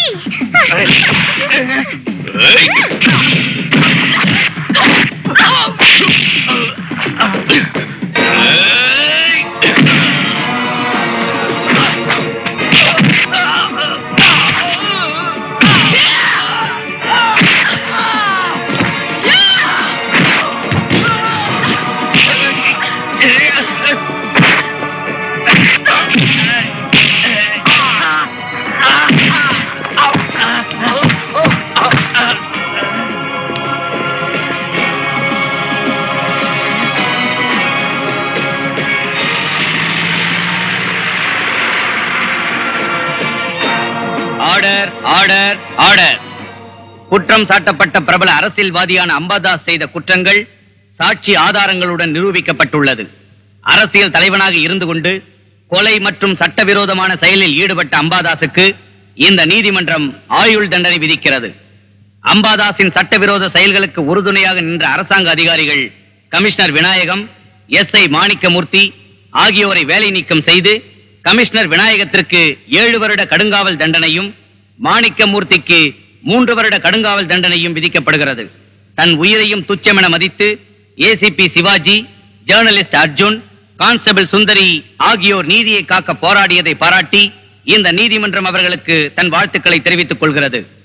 ஆர்டர் ஆர்டர் ஆர்டர் குற்றம் சாட்டப்பட்ட பிரபல அரசியல்வாதியான அம்பாதாஸ் செய்த குற்றங்கள் சாட்சி ஆதாரங்களுடன் நிரூபிக்கப்பட்டுள்ளது அரசியல் தலைவனாக இருந்து கொண்டு கொலை மற்றும் சட்டவிரோதமான செயலில் ஈடுபட்ட அம்பாதாஸுக்கு இந்த நீதிமன்றம் ஆயுள் தண்டனை விதிக்கிறது அம்பாதாஸின் சட்டவிரோத செயல்களுக்கு உறுதுணையாக நின்ற அரசாங்க அதிகாரிகள் commissioner Vinayagam S I Manikkamurthy ஆகியோரை வேலை நீக்கம் செய்து கமிஷனர் விநாயகத்திற்கு ஏழு வருட கடுங்காவல் தண்டனையும் மாணிக்கமூர்த்திக்கு மூன்று வருட கடுங்காவல் தண்டனையும் விதிக்கப்படுகிறது தன் உயிரையும் துச்சமென மதித்து ACP Shivaji journalist Arjun constable Sundari ஆகியோர் நீதியை காக்க போராடியதை பாராட்டி இந்த நீதிமன்றம் அவர்களுக்கு தன் வாழ்த்துக்களை தெரிவித்துக் கொள்கிறது